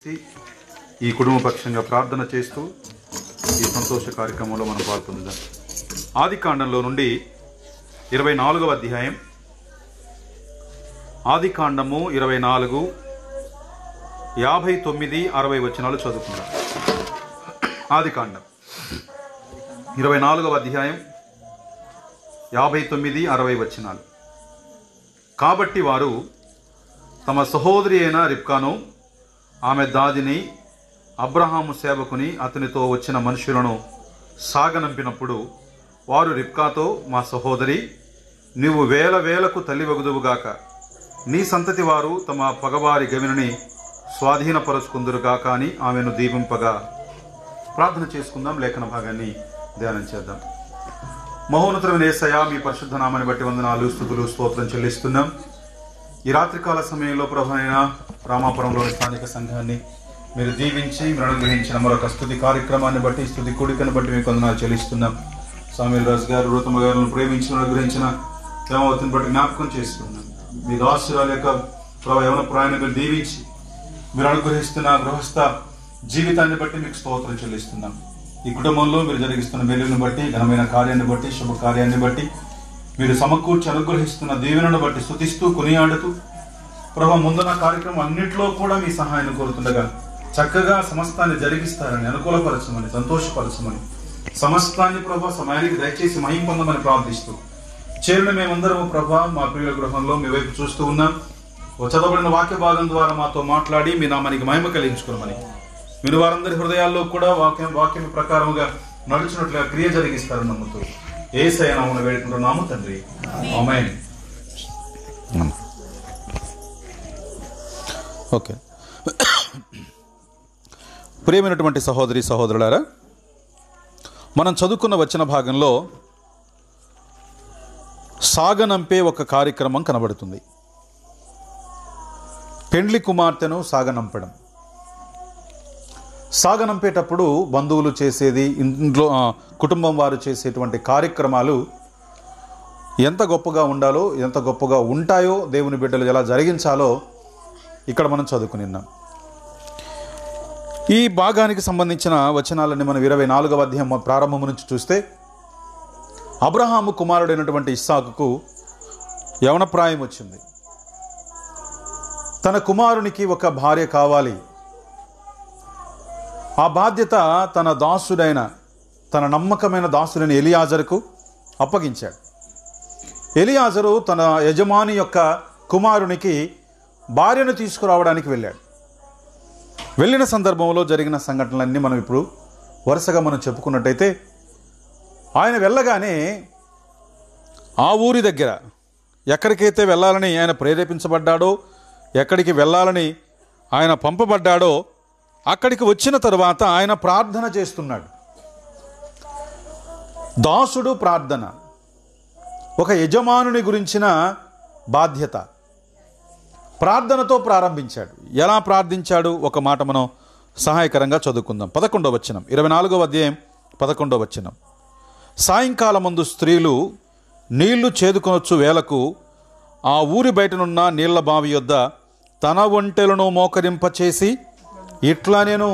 చేసి ఈ కుటుంబ పక్షంగా ప్రార్థన చేస్తూ ఈ సంతోష కార్యక్రమంలో మనం పాల్పొందుదాం ఆది కాండంలో నుండి ఇరవై నాలుగవ అధ్యాయం ఆది కాండము ఇరవై నాలుగు యాభై తొమ్మిది అరవై వచనాలు చదువుకుందాం ఆది కాండం ఇరవై నాలుగవ అధ్యాయం యాభై తొమ్మిది అరవై వచనాలు కాబట్టి వారు తమ సహోదరి అయిన రిప్కాను ఆమె దాదిని అబ్రహాము సేవకుని అతనితో వచ్చిన మనుషులను సాగనంపినప్పుడు వారు రిప్కాతో మా సహోదరి నీవు వేల వేలకు తల్లివగుదువుగాక నీ సంతతి వారు తమ పగవారి గవిని స్వాధీనపరుచుకుందురుగాక అని ఆమెను దీపింపగా ప్రార్థన చేసుకుందాం లేఖన భాగాన్ని ధ్యానం చేద్దాం మహోన్నతమైన ఏసయ మీ పరిశుద్ధ నామాన్ని బట్టి వందనాలు స్థుతులు స్తోత్రం చెల్లిస్తున్నాం ఈ రాత్రికాల సమయంలో ప్రభునైన రామాపురంలోని స్థానిక సంఘాన్ని మీరు దీవించి మీరు అనుగ్రహించిన మరొక స్థుతి కార్యక్రమాన్ని బట్టి స్థుతి కూడికను బట్టి మీకు వందనాలు చెల్లిస్తున్నాం స్వామి రాజు గారు రూతమ్మ గారిని ప్రేమించిన అనుగ్రహించిన ప్రేమవతిని బట్టి జ్ఞాపకం చేస్తున్నాం మీ దాసురాల యొక్క ప్రభు యవన ప్రయాణం మీరు దీవించి మీరు అనుగ్రహిస్తున్న గృహస్థ జీవితాన్ని బట్టి మీకు స్తోత్రం చెల్లిస్తున్నాం ఈ కుటుంబంలో మీరు జరిగిస్తున్న మేలుని బట్టి ఘనమైన కార్యాన్ని బట్టి శుభ కార్యాన్ని బట్టి మీరు సమకూర్చి అనుగ్రహిస్తున్న దీవెనను బట్టి స్తుతిస్తూ కొనియాడుతూ ప్రభా ముందున్న కార్యక్రమం అన్నింటిలో కూడా మీ సహాయాన్ని కోరుతుండగా చక్కగా సమస్తాన్ని జరిగిస్తారని అనుకూలపరచమని సంతోషపరచమని సమస్తాన్ని ప్రభా సమయానికి దయచేసి మహిం పొందమని ప్రార్థిస్తూ చేరిన మేమందరం ప్రభా మా ప్రియుల గృహంలో మీ వైపు చూస్తూ ఉన్నాం ఓ చదవబడిన వాక్య భాగం ద్వారా మాతో మాట్లాడి మీ నామానికి మహిమ కలిగించుకోమని మీరు వారందరి హృదయాల్లో కూడా వాక్యం వాక్యం ప్రకారముగా నడుచున్నట్లుగా క్రియ జరిగిస్తారని నమ్ముతూ ఏసయ నామను వేడుకుంటున్నాము తండ్రి ఆమేన్ ఓకే ప్రియమైనటువంటి సహోదరి సహోదరులారా మనం చదువుకున్న వచ్చిన భాగంలో సాగనంపే ఒక కార్యక్రమం కనబడుతుంది పెండ్లి కుమార్తెను సాగనంపడం సాగనంపేటప్పుడు బంధువులు చేసేది ఇంట్లో ఆ, కుటుంబం వారు చేసేటువంటి కార్యక్రమాలు ఎంత గొప్పగా ఉండాలో ఎంత గొప్పగా ఉంటాయో దేవుని బిడ్డలు ఎలా జరిగించాలో ఇక్కడ మనం చదువుకుని ఉన్నాం ఈ భాగానికి సంబంధించిన వచనాలని మనం ఇరవై నాలుగవ అధ్యాయం ప్రారంభం నుంచి చూస్తే అబ్రహాము కుమారుడైనటువంటి ఇస్సాకుకు యవనప్రాయం వచ్చింది తన కుమారునికి ఒక భార్య కావాలి ఆ బాధ్యత తన దాసుడైన తన నమ్మకమైన దాసుడైన ఎలియాజరుకు అప్పగించాడు ఎలియాజరు తన యజమాని యొక్క కుమారునికి భార్యను తీసుకురావడానికి వెళ్ళాడు వెళ్ళిన సందర్భంలో జరిగిన సంఘటనలన్నీ మనం ఇప్పుడు వరుసగా మనం చెప్పుకున్నట్టయితే ఆయన వెళ్ళగానే ఆ ఊరి దగ్గర ఎక్కడికైతే వెళ్ళాలని ఆయన ప్రేరేపించబడ్డాడో ఎక్కడికి వెళ్ళాలని ఆయన పంపబడ్డాడో అక్కడికి వచ్చిన తరువాత ఆయన ప్రార్థన చేస్తున్నాడు దాసుడు ప్రార్థన ఒక యజమానుని గురించిన బాధ్యత ప్రార్థనతో ప్రారంభించాడు ఎలా ప్రార్థించాడు ఒక మాట మనం సహాయకరంగా చదువుకుందాం పదకొండవ వచనం ఇరవై నాలుగవ అధ్యాయం పదకొండవ వచనం సాయంకాలం ముందు స్త్రీలు నీళ్లు చేదుకొనొచ్చు వేలకు ఆ ఊరి బయటనున్న నీళ్ల బావి యొద్ద తన ఒంటెలను మోకరింపచేసి ఇట్లా నేను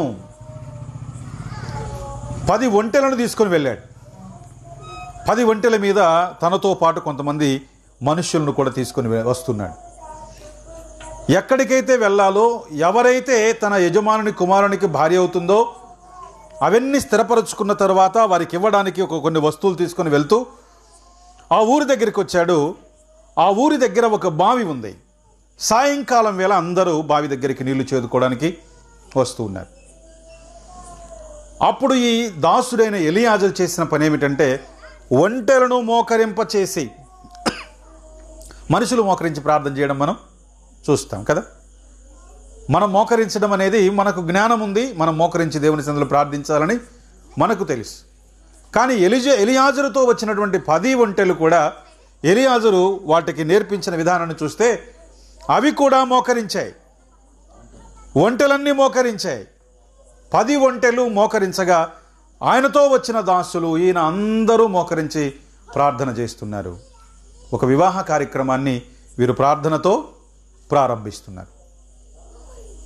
పది ఒంటెలను తీసుకొని వెళ్ళాడు పది ఒంటెల మీద తనతో పాటు కొంతమంది మనుష్యులను కూడా తీసుకొని వె- వస్తున్నాడు ఎక్కడికైతే వెళ్ళాలో ఎవరైతే తన యజమానుని కుమారునికి భార్య అవుతుందో అవన్నీ స్థిరపరుచుకున్న తర్వాత వారికి ఇవ్వడానికి ఒక కొన్ని వస్తువులు తీసుకొని వెళ్తూ ఆ ఊరి దగ్గరికి వచ్చాడు ఆ ఊరి దగ్గర ఒక బావి ఉంది సాయంకాలం వేళ అందరూ బావి దగ్గరికి నీళ్లు చేదుకోవడానికి వస్తూ ఉన్నారు అప్పుడు ఈ దాసుడైన ఎలియాజరు చేసిన పని ఏమిటంటే ఒంటెలను మోకరింప చేసి మనుషులు మోకరించి ప్రార్థన చేయడం మనం చూస్తాం కదా మనం మోకరించడం అనేది మనకు జ్ఞానం ఉంది మనం మోకరించి దేవుని సందులో ప్రార్థించాలని మనకు తెలుసు కానీ ఎలిజ ఎలియాజరుతో వచ్చినటువంటి పది ఒంటెలు కూడా ఎలియాజరు వాటికి నేర్పించిన విధానాన్ని చూస్తే అవి కూడా మోకరించాయి ఒంటెలన్నీ మోకరించాయి పది ఒంటెలు మోకరించగా ఆయనతో వచ్చిన దాసులు ఈయన అందరూ మోకరించి ప్రార్థన చేస్తున్నారు ఒక వివాహ కార్యక్రమాన్ని వీరు ప్రార్థనతో ప్రారంభిస్తున్నారు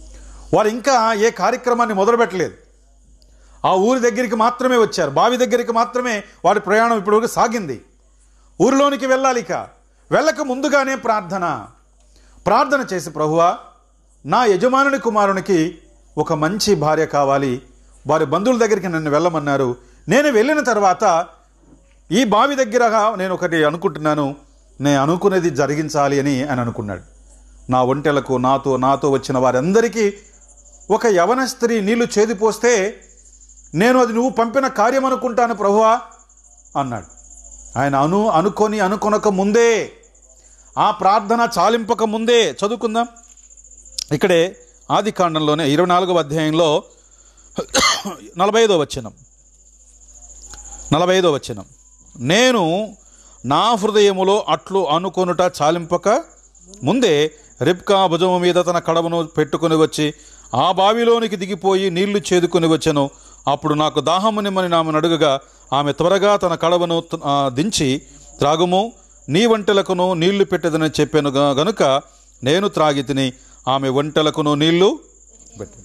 వారు ఇంకా ఏ కార్యక్రమాన్ని మొదలుపెట్టలేదు ఆ ఊరి దగ్గరికి మాత్రమే వచ్చారు బావి దగ్గరికి మాత్రమే వారి ప్రయాణం ఇప్పటివరకు సాగింది ఊరిలోనికి వెళ్ళాలి ఇక వెళ్ళక ముందుగానే ప్రార్థన ప్రార్థన చేసి ప్రభువా నా యజమానుని కుమారునికి ఒక మంచి భార్య కావాలి వారి బంధువుల దగ్గరికి నన్ను వెళ్ళమన్నారు నేను వెళ్ళిన తర్వాత ఈ బావి దగ్గర నేను ఒకటి అనుకుంటున్నాను నేను అనుకునేది జరిగించాలి అని ఆయన అనుకున్నాడు నా ఒంటెలకు నాతో నాతో వచ్చిన వారందరికీ ఒక యవన స్త్రీ నీళ్లు చేదిపోస్తే నేను అది నువ్వు పంపిన కార్యం అనుకుంటాను ప్రభువా అన్నాడు ఆయన అను అనుకొని అనుకొనక ముందే ఆ ప్రార్థన చాలింపక ముందే చదువుకుందాం ఇక్కడే ఆది కాండంలోనే ఇరవై నాలుగవ అధ్యాయంలో నలభై ఐదో వచనం నలభై ఐదో వచనం నేను నా హృదయములో అట్లు అనుకొనుట చాలింపక ముందే రిప్కా భుజము మీద తన కడవను పెట్టుకుని వచ్చి ఆ బావిలోనికి దిగిపోయి నీళ్లు చేదుకొని వచ్చెను అప్పుడు నాకు దాహము నిమ్మని ఆమెను అడుగగా ఆమె త్వరగా తన కడవను ఆ, దించి త్రాగుము నీ వంటలకును నీళ్లు పెట్టదని చెప్పాను గ- గనుక నేను త్రాగి తిని ఆమె వంటలకును నీళ్లు పెట్టాను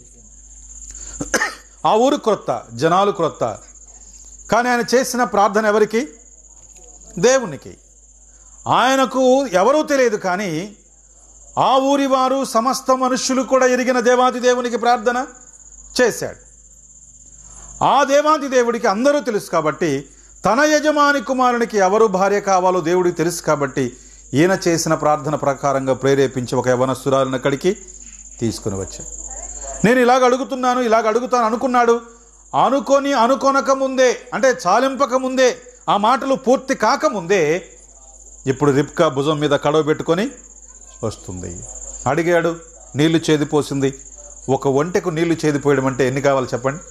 ఆ ఊరు క్రొత్త జనాలు క్రొత్త కానీ ఆయన చేసిన ప్రార్థన ఎవరికి దేవునికి ఆయనకు ఎవరూ తెలియదు కానీ ఆ ఊరి వారు సమస్త మనుష్యులు కూడా ఎరిగిన దేవాది దేవునికి ప్రార్థన చేశాడు ఆ దేవాది దేవుడికి అందరూ తెలుసు కాబట్టి తన యజమాని కుమారునికి ఎవరు భార్య కావాలో దేవుడికి తెలుసు కాబట్టి ఈయన చేసిన ప్రార్థన ప్రకారంగా ప్రేరేపించి ఒక యవనస్తురాలను అక్కడికి తీసుకుని వచ్చాడు నేను ఇలాగ అడుగుతున్నాను ఇలాగ అడుగుతాను అనుకున్నాడు అనుకొని అనుకొనక ముందే అంటే చాలింపక ముందే ఆ మాటలు పూర్తి కాకముందే ఇప్పుడు రిప్కా భుజం మీద కడవ పెట్టుకొని వస్తుంది అడిగాడు నీళ్లు చేదిపోసింది ఒక ఒంటెకు నీళ్లు చేదిపోయడం అంటే ఎన్ని కావాలి చెప్పండి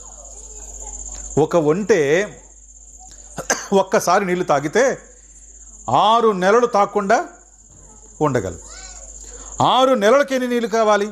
ఒక ఒంటె ఒక్కసారి నీళ్లు తాగితే ఆరు నెలలు తాగకుండా ఉండగలదు ఆరు నెలలకి ఎన్ని నీళ్లు కావాలి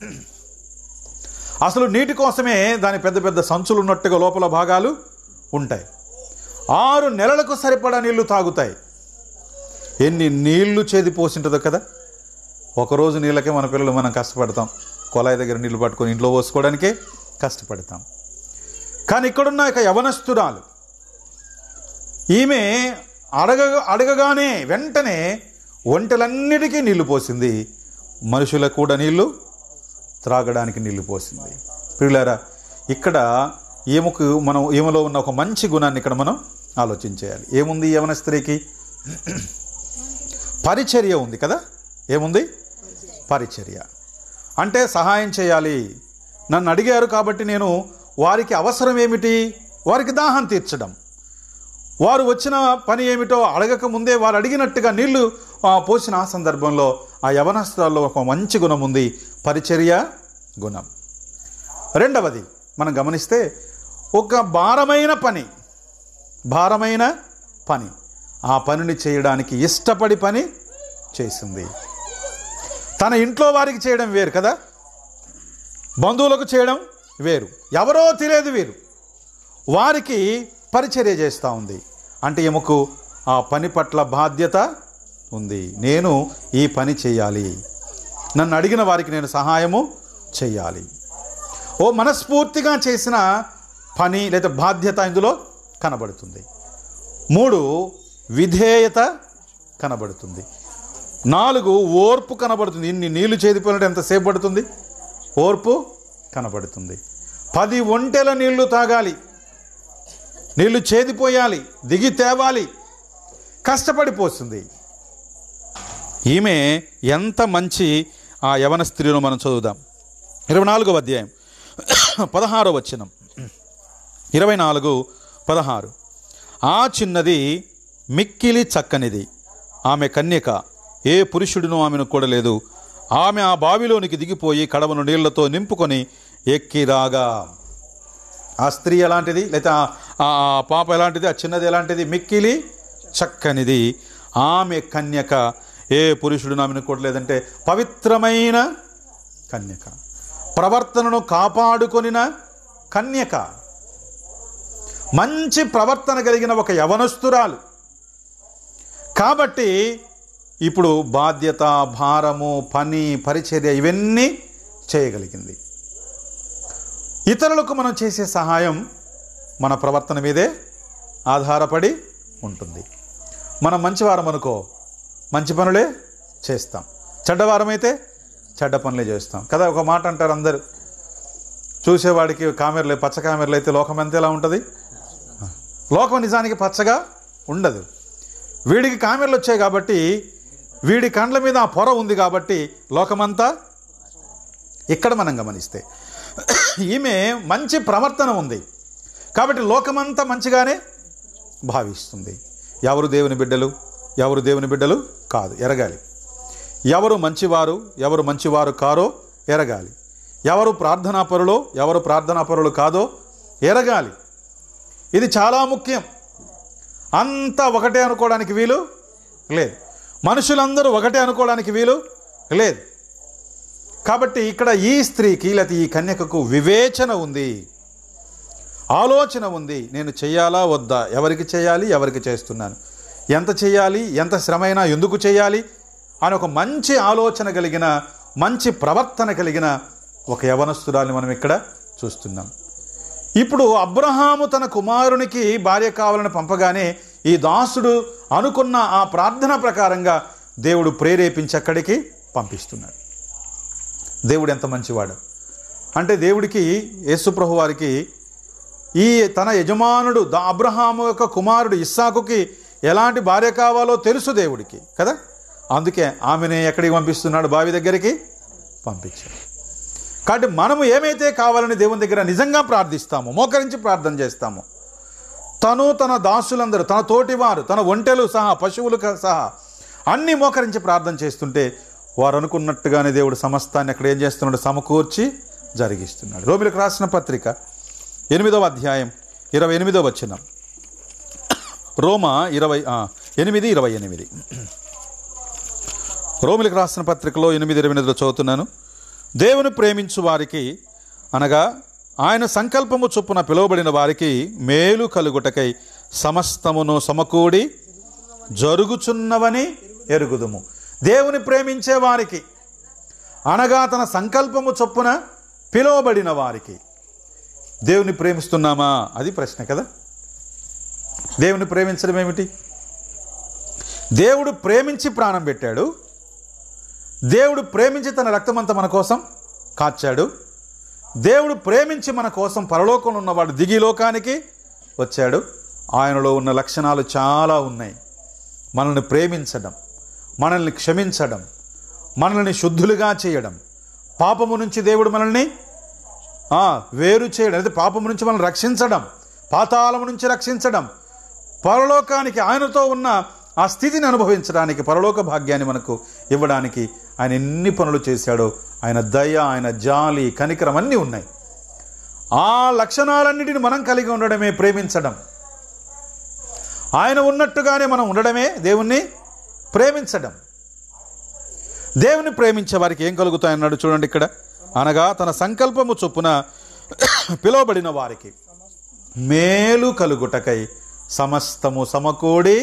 అసలు నీటి కోసమే దాని పెద్ద పెద్ద సంచులు ఉన్నట్టుగా లోపల భాగాలు ఉంటాయి ఆరు నెలలకు సరిపడా నీళ్లు తాగుతాయి ఎన్ని నీళ్లు చేది పోసింటుందో కదా ఒకరోజు నీళ్ళకే మన పిల్లలు మనం కష్టపడతాం కొలాయి దగ్గర నీళ్లు పట్టుకొని ఇంట్లో పోసుకోవడానికే కష్టపడతాం కానీ ఇక్కడున్న ఇక యవనస్తురాలు ఈమె అడగ అడగగానే వెంటనే ఒంటెలన్నిటికీ నీళ్లు పోసింది మనుషులకు కూడా నీళ్లు త్రాగడానికి నీళ్లు పోసింది ప్రియులారా ఇక్కడ ఈమెకు మనం ఈమెలో ఉన్న ఒక మంచి గుణాన్ని ఇక్కడ మనం ఆలోచించేయాలి ఏముంది ఈ యవన స్త్రీకి పరిచర్య ఉంది కదా ఏముంది పరిచర్య అంటే సహాయం చేయాలి నన్ను అడిగారు కాబట్టి నేను వారికి అవసరం ఏమిటి వారికి దాహం తీర్చడం వారు వచ్చిన పని ఏమిటో అడగక ముందే వారు అడిగినట్టుగా నీళ్లు ఆ, పోసిన ఆ సందర్భంలో ఆ యవనస్తురాల్లో ఒక మంచి గుణం ఉంది పరిచర్య గుణం రెండవది మనం గమనిస్తే ఒక భారమైన పని భారమైన పని ఆ పనిని చేయడానికి ఇష్టపడి పని చేసింది తన ఇంట్లో వారికి చేయడం వేరు కదా బంధువులకు చేయడం వేరు ఎవరో తెలియదు వీరు వారికి పరిచర్య చేస్తూ ఉంది అంటే ఎముకు ఆ పని పట్ల బాధ్యత ఉంది నేను ఈ పని చేయాలి నన్ను అడిగిన వారికి నేను సహాయము చేయాలి ఓ మనస్ఫూర్తిగా చేసిన పని లేదా బాధ్యత ఇందులో కనబడుతుంది మూడు విధేయత కనబడుతుంది నాలుగు ఓర్పు కనబడుతుంది ఇన్ని నీళ్లు చేదిపోయినట్టు ఎంతసేపు పడుతుంది ఓర్పు కనబడుతుంది పది ఒంటెల నీళ్లు తాగాలి నీళ్లు చేదిపోయాలి దిగి తేవాలి కష్టపడిపోతుంది ఈమె ఎంత మంచి ఆ యవన స్త్రీలో మనం చదువుదాం ఇరవై నాలుగవ అధ్యాయం పదహారో వచనం ఇరవై నాలుగు పదహారు ఆ చిన్నది మిక్కిలి చక్కనిది ఆమె కన్యక ఏ పురుషుడినూ ఆమెను కూడలేదు ఆమె ఆ బావిలోనికి దిగిపోయి కడవను నీళ్లతో నింపుకొని ఎక్కి రాగా ఆ స్త్రీ ఎలాంటిది లేదా ఆ ఆ పాప ఎలాంటిది ఆ చిన్నది ఎలాంటిది మిక్కిలి చక్కనిది ఆమె కన్యక ఏ పురుషుడు ఆమెను కూడలేదంటే పవిత్రమైన కన్యక ప్రవర్తనను కాపాడుకొనిన కన్యక మంచి ప్రవర్తన కలిగిన ఒక యవనస్తురాలు కాబట్టి ఇప్పుడు బాధ్యత భారము పని పరిచర్య ఇవన్నీ చేయగలిగింది ఇతరులకు మనం చేసే సహాయం మన ప్రవర్తన మీదే ఆధారపడి ఉంటుంది మనం మంచివారం అనుకో మంచి పనులే చేస్తాం చెడ్డవారమైతే చెడ్డ పనులే చేస్తాం కదా ఒక మాట అంటారు అందరు చూసేవాడికి కామెర్లు పచ్చ కామెర్లు అయితే లోకం ఎంత ఎలా ఉంటుంది లోకం నిజానికి పచ్చగా ఉండదు వీడికి కామెర్లు వచ్చాయి కాబట్టి వీడి కండ్ల మీద ఆ పొర ఉంది కాబట్టి లోకమంతా ఇక్కడ మనం గమనిస్తే ఈమె మంచి ప్రవర్తన ఉంది కాబట్టి లోకమంతా మంచిగానే భావిస్తుంది ఎవరు దేవుని బిడ్డలు ఎవరు దేవుని బిడ్డలు కాదు ఎరగాలి ఎవరు మంచివారు ఎవరు మంచివారు కారో ఎరగాలి ఎవరు ప్రార్థనాపరులో ఎవరు ప్రార్థనాపరులు కాదో ఎరగాలి ఇది చాలా ముఖ్యం అంతా ఒకటే అనుకోవడానికి వీలు లేదు మనుషులందరూ ఒకటే అనుకోవడానికి వీలు లేదు కాబట్టి ఇక్కడ ఈ స్త్రీకి లేకపోతే ఈ కన్యకకు వివేచన ఉంది ఆలోచన ఉంది నేను చేయాలా వద్దా ఎవరికి చేయాలి ఎవరికి చేస్తున్నాను ఎంత చేయాలి ఎంత శ్రమైనా ఎందుకు చేయాలి అని ఒక మంచి ఆలోచన కలిగిన మంచి ప్రవర్తన కలిగిన ఒక యవనస్తురాల్ని మనం ఇక్కడ చూస్తున్నాం ఇప్పుడు అబ్రహాము తన కుమారునికి భార్య కావాలని పంపగానే ఈ దాసుడు అనుకున్న ఆ ప్రార్థన ప్రకారంగా దేవుడు ప్రేరేపించి అక్కడికి పంపిస్తున్నాడు దేవుడు ఎంత మంచివాడు అంటే దేవుడికి యేసుప్రభు వారికి ఈ తన యజమానుడు దా అబ్రహాము యొక్క కుమారుడు ఇస్సాకుకి ఎలాంటి భార్య కావాలో తెలుసు దేవుడికి కదా అందుకే ఆమెనే ఎక్కడికి పంపిస్తున్నాడు బావి దగ్గరికి పంపించాడు కాబట్టి మనము ఏమైతే కావాలని దేవుని దగ్గర నిజంగా ప్రార్థిస్తామో మోకరించి ప్రార్థన చేస్తామో తను తన దాసులందరూ తన తోటివారు తన ఒంటెలు సహా పశువులు క- సహా అన్ని మోకరించి ప్రార్థన చేస్తుంటే వారు అనుకున్నట్టుగానే దేవుడు సమస్తాన్ని అక్కడ ఏం చేస్తున్నాడు సమకూర్చి జరిగిస్తున్నాడు రోమిలకు రాసిన పత్రిక ఎనిమిదవ అధ్యాయం ఇరవై ఎనిమిదవ వచ్చిన రోమా ఇరవై ఆ, ఎనిమిది ఇరవై ఎనిమిది రోమిలకు రాసిన పత్రికలో ఎనిమిది ఇరవై ఎనిమిదిలో చదువుతున్నాను దేవుని ప్రేమించు వారికి అనగా ఆయన సంకల్పము చొప్పున పిలువబడిన వారికి మేలు కలుగుటకై సమస్తమును సమకూడి జరుగుచున్నవని ఎరుగుదుము దేవుని ప్రేమించే వారికి అనగా తన సంకల్పము చొప్పున పిలువబడిన వారికి దేవుని ప్రేమిస్తున్నామా అది ప్రశ్న కదా దేవుని ప్రేమించడం ఏమిటి దేవుడు ప్రేమించి ప్రాణం పెట్టాడు దేవుడు ప్రేమించి తన రక్తమంతా మన కోసం కాచాడు దేవుడు ప్రేమించి మన కోసం పరలోకంలో ఉన్నవాడు దిగి లోకానికి వచ్చాడు ఆయనలో ఉన్న లక్షణాలు చాలా ఉన్నాయి మనల్ని ప్రేమించడం మనల్ని క్షమించడం మనల్ని శుద్ధులుగా చేయడం పాపము నుంచి దేవుడు మనల్ని ఆ, వేరు చేయడం అయితే పాపము నుంచి మనల్ని రక్షించడం పాతాళము నుంచి రక్షించడం పరలోకానికి ఆయనతో ఉన్న ఆ స్థితిని అనుభవించడానికి పరలోక భాగ్యాన్ని మనకు ఇవ్వడానికి ఆయన ఎన్ని పనులు చేశాడో ఆయన దయ ఆయన జాలి కనికరం అన్నీ ఉన్నాయి ఆ లక్షణాలన్నిటిని మనం కలిగి ఉండడమే ప్రేమించడం ఆయన ఉన్నట్టుగానే మనం ఉండడమే దేవుణ్ణి ప్రేమించడం దేవుని ప్రేమించే వారికి ఏం కలుగుతాయన్నాడు చూడండి ఇక్కడ అనగా తన సంకల్పము చొప్పున పిలువబడిన వారికి మేలు కలుగుటకై సమస్తము సమకూడి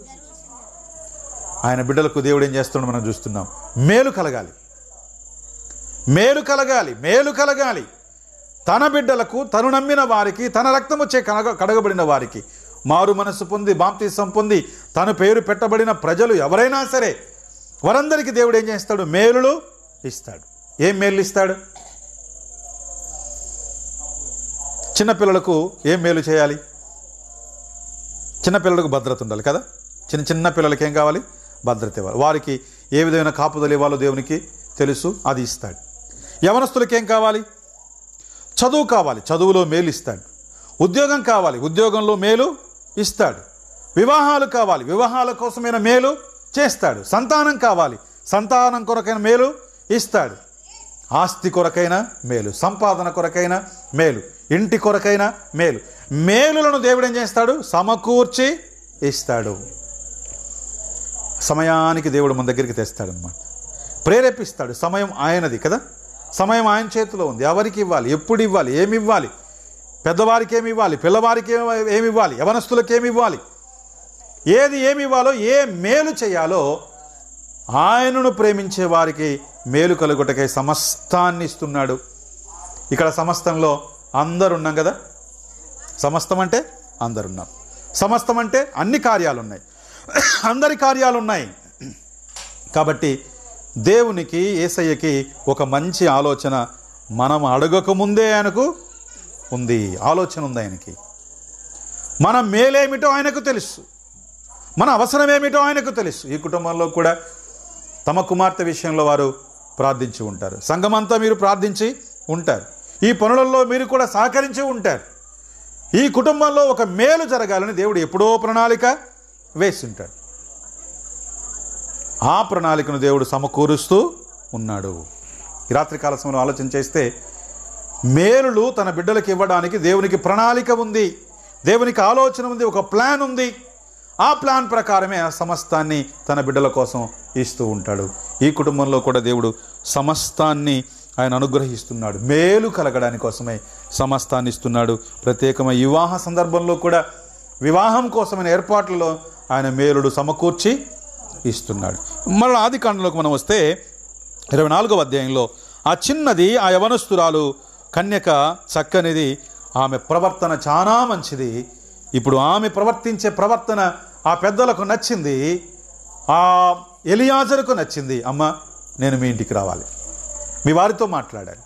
ఆయన బిడ్డలకు దేవుడు ఏం చేస్తున్నాడు మనం చూస్తున్నాం మేలు కలగాలి మేలు కలగాలి మేలు కలగాలి తన బిడ్డలకు తను నమ్మిన వారికి తన రక్తం వచ్చే కనగ కడగబడిన వారికి మారు మనసు పొంది బాప్తీసం పొంది తన పేరు పెట్టబడిన ప్రజలు ఎవరైనా సరే వారందరికీ దేవుడు ఏం చేస్తాడు మేలులు ఇస్తాడు ఏం మేలు ఇస్తాడు చిన్నపిల్లలకు ఏం మేలు చేయాలి చిన్నపిల్లలకు భద్రత ఉండాలి కదా చిన్న చిన్న పిల్లలకి ఏం కావాలి భద్రత ఇవ్వాలి వారికి ఏ విధమైన కాపుదలు ఇవ్వాలో దేవునికి తెలుసు అది ఇస్తాడు యవనస్తులకి ఏం కావాలి చదువు కావాలి చదువులో మేలు ఇస్తాడు ఉద్యోగం కావాలి ఉద్యోగంలో మేలు ఇస్తాడు వివాహాలు కావాలి వివాహాల కోసమైన మేలు చేస్తాడు సంతానం కావాలి సంతానం కొరకైన మేలు ఇస్తాడు ఆస్తి కొరకైన మేలు సంపాదన కొరకైన మేలు ఇంటి కొరకైన మేలు మేలులను దేవుడు ఏం చేస్తాడు సమకూర్చి ఇస్తాడు సమయానికి దేవుడు మన దగ్గరికి తెస్తాడు అనమాట ప్రేరేపిస్తాడు సమయం ఆయనది కదా సమయం ఆయన చేతిలో ఉంది ఎవరికి ఇవ్వాలి ఎప్పుడు ఇవ్వాలి ఏమి ఇవ్వాలి పెద్దవారికి ఏమి ఇవ్వాలి పిల్లవారికి ఏమి- ఏమి ఇవ్వాలి యవనస్తులకు ఏమి ఇవ్వాలి ఏది ఏమి ఇవ్వాలో ఏ మేలు చేయాలో ఆయనను ప్రేమించే వారికి మేలు కలుగుటకై సమస్తాన్ని ఇస్తున్నాడు ఇక్కడ సమస్తంలో అందరు ఉన్నాం కదా సమస్తం అంటే అందరున్నాం సమస్తం అంటే అన్ని కార్యాలు ఉన్నాయి అందరి కార్యాలు ఉన్నాయి కాబట్టి దేవునికి ఏసయ్యకి ఒక మంచి ఆలోచన మనం అడగకముందే ఆయనకు ఉంది ఆలోచన ఉంది ఆయనకి మన మేలేమిటో ఆయనకు తెలుసు మన అవసరం ఏమిటో ఆయనకు తెలుసు ఈ కుటుంబంలో కూడా తమ కుమార్తె విషయంలో వారు ప్రార్థించి ఉంటారు సంఘమంతా మీరు ప్రార్థించి ఉంటారు ఈ పనులలో మీరు కూడా సహకరించి ఉంటారు ఈ కుటుంబంలో ఒక మేలు జరగాలని దేవుడు ఎప్పుడో ప్రణాళిక వేసి ఉంటాడు ఆ ప్రణాళికను దేవుడు సమకూరుస్తూ ఉన్నాడు ఈ రాత్రికాల సమయంలో ఆలోచన చేస్తే మేలులు తన బిడ్డలకు ఇవ్వడానికి దేవునికి ప్రణాళిక ఉంది దేవునికి ఆలోచన ఉంది ఒక ప్లాన్ ఉంది ఆ ప్లాన్ ప్రకారమే ఆ సమస్తాన్ని తన బిడ్డల కోసం ఇస్తూ ఉంటాడు ఈ కుటుంబంలో కూడా దేవుడు సమస్తాన్ని ఆయన అనుగ్రహిస్తున్నాడు మేలు కలగడానికి కోసమే సమస్తాన్ని ఇస్తున్నాడు ప్రత్యేకమైన వివాహ సందర్భంలో కూడా వివాహం కోసమైన ఏర్పాట్లలో ఆయన మేలుడు సమకూర్చి ఇస్తున్నాడు మరలా ఆది కాండంలోకి మనం వస్తే ఇరవై నాలుగవ అధ్యాయంలో ఆ చిన్నది ఆ యవనస్తురాలు కన్యక చక్కనిది ఆమె ప్రవర్తన చాలా మంచిది ఇప్పుడు ఆమె ప్రవర్తించే ప్రవర్తన ఆ పెద్దలకు నచ్చింది ఆ ఎలియాజరుకు నచ్చింది అమ్మ నేను మీ ఇంటికి రావాలి మీ వారితో మాట్లాడాలి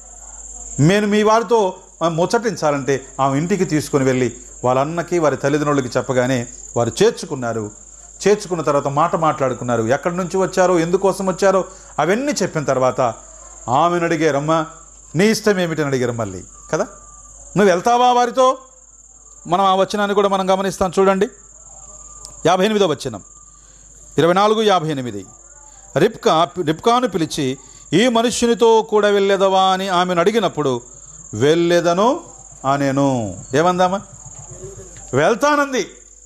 నేను మీ వారితో ఆ, ముచ్చటించాలంటే ఆమె ఇంటికి తీసుకొని వెళ్ళి వాళ్ళ అన్నకి వారి తల్లిదండ్రులకి చెప్పగానే వారు చేర్చుకున్నారు చేర్చుకున్న తర్వాత మాట మాట్లాడుకున్నారు ఎక్కడి నుంచి వచ్చారో ఎందుకోసం వచ్చారో అవన్నీ చెప్పిన తర్వాత ఆమెను అడిగారమ్మా నీ ఇష్టం ఏమిటని అడిగారు మళ్ళీ కదా నువ్వు వెళ్తావా వారితో మనం ఆ వచనాన్ని కూడా మనం గమనిస్తాం చూడండి యాభై ఎనిమిదో వచనం ఇరవై నాలుగు యాభై ఎనిమిది రిప్కా రిప్కాను పిలిచి ఈ మనుష్యునితో కూడా వెళ్ళేదవా అని ఆమెను అడిగినప్పుడు వెళ్ళేదను అనేను ఏమందామా వెళ్తానంది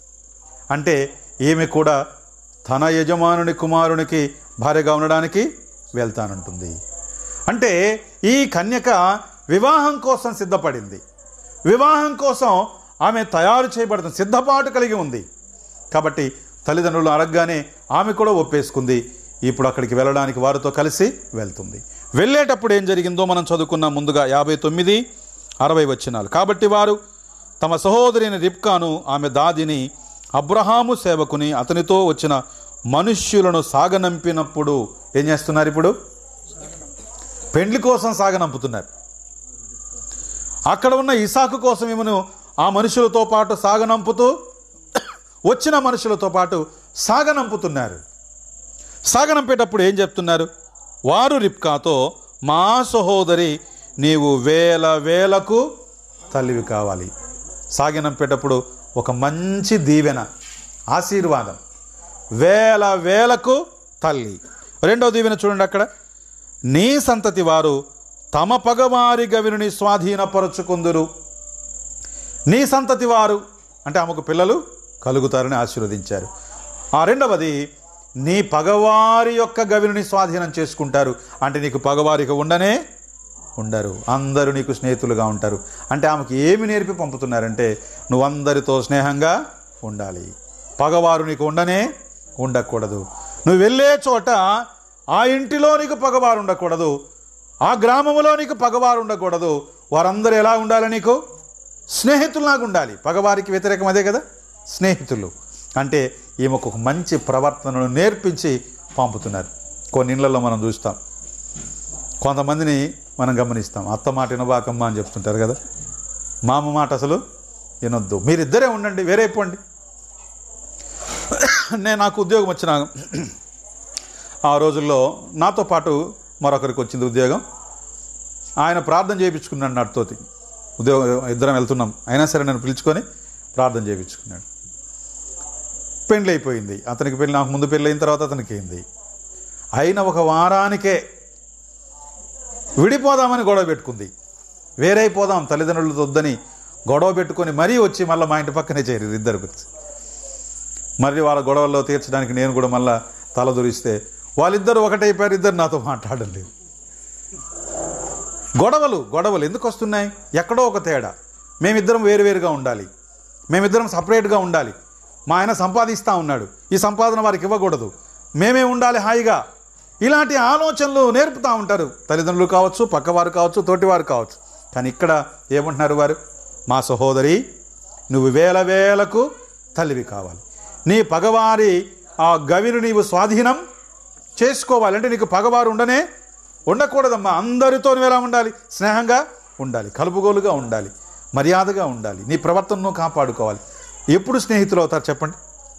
అంటే ఈమె కూడా తన యజమానుని కుమారునికి భార్యగా ఉండడానికి వెళ్తానంటుంది అంటే ఈ కన్యక వివాహం కోసం సిద్ధపడింది వివాహం కోసం ఆమె తయారు చేయబడుతుంది సిద్ధపాటు కలిగి ఉంది కాబట్టి తల్లిదండ్రులు అడగగానే ఆమె కూడా ఒప్పేసుకుంది ఇప్పుడు అక్కడికి వెళ్ళడానికి వారితో కలిసి వెళ్తుంది వెళ్ళేటప్పుడు ఏం జరిగిందో మనం చదువుకున్నాం ముందుగా యాభై తొమ్మిది అరవై వచ్చినాలు కాబట్టి వారు తమ సహోదరిని రిప్కాను ఆమె దాదిని అబ్రహాము సేవకుని అతనితో వచ్చిన మనుష్యులను సాగనంపినప్పుడు ఏం చేస్తున్నారు ఇప్పుడు పెండ్లి కోసం సాగనంపుతున్నారు అక్కడ ఉన్న ఇసాకు కోసం ఈమెను ఆ మనుషులతో పాటు సాగనంపుతూ వచ్చిన మనుషులతో పాటు సాగనంపుతున్నారు సాగనంపేటప్పుడు ఏం చెప్తున్నారు వారు రిప్కాతో మా సహోదరి నీవు వేల వేలకు తల్లివి కావాలి సాగనంపేటప్పుడు ఒక మంచి దీవెన ఆశీర్వాదం వేల వేలకు తల్లి రెండో దీవెన చూడండి అక్కడ నీ సంతతి వారు తమ పగవారి గవిని స్వాధీనపరుచుకుందురు నీ సంతతి వారు అంటే ఆమెకు పిల్లలు కలుగుతారని ఆశీర్వదించారు ఆ రెండవది నీ పగవారి యొక్క గవిని స్వాధీనం చేసుకుంటారు అంటే నీకు పగవారికి ఉండనే ఉండరు అందరూ నీకు స్నేహితులుగా ఉంటారు అంటే ఆమెకి ఏమి నేర్పి పంపుతున్నారంటే నువ్వు అందరితో స్నేహంగా ఉండాలి పగవారు నీకు ఉండనే ఉండకూడదు నువ్వు వెళ్ళే చోట ఆ ఇంటిలో నీకు పగవారు ఉండకూడదు ఆ గ్రామంలో నీకు పగవారు ఉండకూడదు వారందరూ ఎలా ఉండాలి నీకు స్నేహితుల్లాగా ఉండాలి పగవారికి వ్యతిరేకం అదే కదా స్నేహితులు అంటే ఈమెకు ఒక మంచి ప్రవర్తనను నేర్పించి పంపుతున్నారు కొన్ని ఇళ్లలో మనం చూస్తాం కొంతమందిని మనం గమనిస్తాం అత్త మాట వినబాకమ్మ అని చెప్తుంటారు కదా మామ మాట అసలు వినొద్దు మీరిద్దరే ఉండండి వేరే అయిపోండి నేను నాకు ఉద్యోగం వచ్చిన ఆ రోజుల్లో నాతో పాటు మరొకరికి వచ్చింది ఉద్యోగం ఆయన ప్రార్థన చేయించుకున్నాడు నాటితోటి ఉద్యోగం ఇద్దరం వెళ్తున్నాం అయినా సరే నన్ను పిలుచుకొని ప్రార్థన చేయించుకున్నాడు పెళ్ళి అయిపోయింది అతనికి పెళ్ళి నాకు ముందు పెళ్ళి అయిన తర్వాత అతనికి అయింది అయిన ఒక వారానికే విడిపోదామని గొడవ పెట్టుకుంది వేరైపోదాం తల్లిదండ్రులతో వద్దని గొడవ పెట్టుకొని మరీ వచ్చి మళ్ళీ మా ఇంటి పక్కనే చేరారు ఇద్దరు గురించి మరి వాళ్ళ గొడవల్లో తీర్చడానికి నేను కూడా మళ్ళా తల దురిస్తే వాళ్ళిద్దరు ఒకటైపోయారు ఇద్దరు నాతో మాట్లాడడం లేదు గొడవలు గొడవలు ఎందుకు వస్తున్నాయి ఎక్కడో ఒక తేడా మేమిద్దరం వేరువేరుగా ఉండాలి మేమిద్దరం సపరేట్గా ఉండాలి మా ఆయన సంపాదిస్తూ ఉన్నాడు ఈ సంపాదన వారికి ఇవ్వకూడదు మేమే ఉండాలి హాయిగా ఇలాంటి ఆలోచనలు నేర్పుతూ ఉంటారు తల్లిదండ్రులు కావచ్చు పక్కవారు కావచ్చు తోటివారు కావచ్చు కానీ ఇక్కడ ఏమంటున్నారు వారు మా సహోదరి నువ్వు వేల వేలకు తల్లివి కావాలి నీ పగవారి ఆ గవిని నీవు స్వాధీనం చేసుకోవాలి అంటే నీకు పగవారు ఉండనే ఉండకూడదమ్మా అందరితో నువ్వు ఎలా ఉండాలి స్నేహంగా ఉండాలి కలుపుగోలుగా ఉండాలి మర్యాదగా ఉండాలి నీ ప్రవర్తనను కాపాడుకోవాలి ఎప్పుడు స్నేహితులు అవుతారు చెప్పండి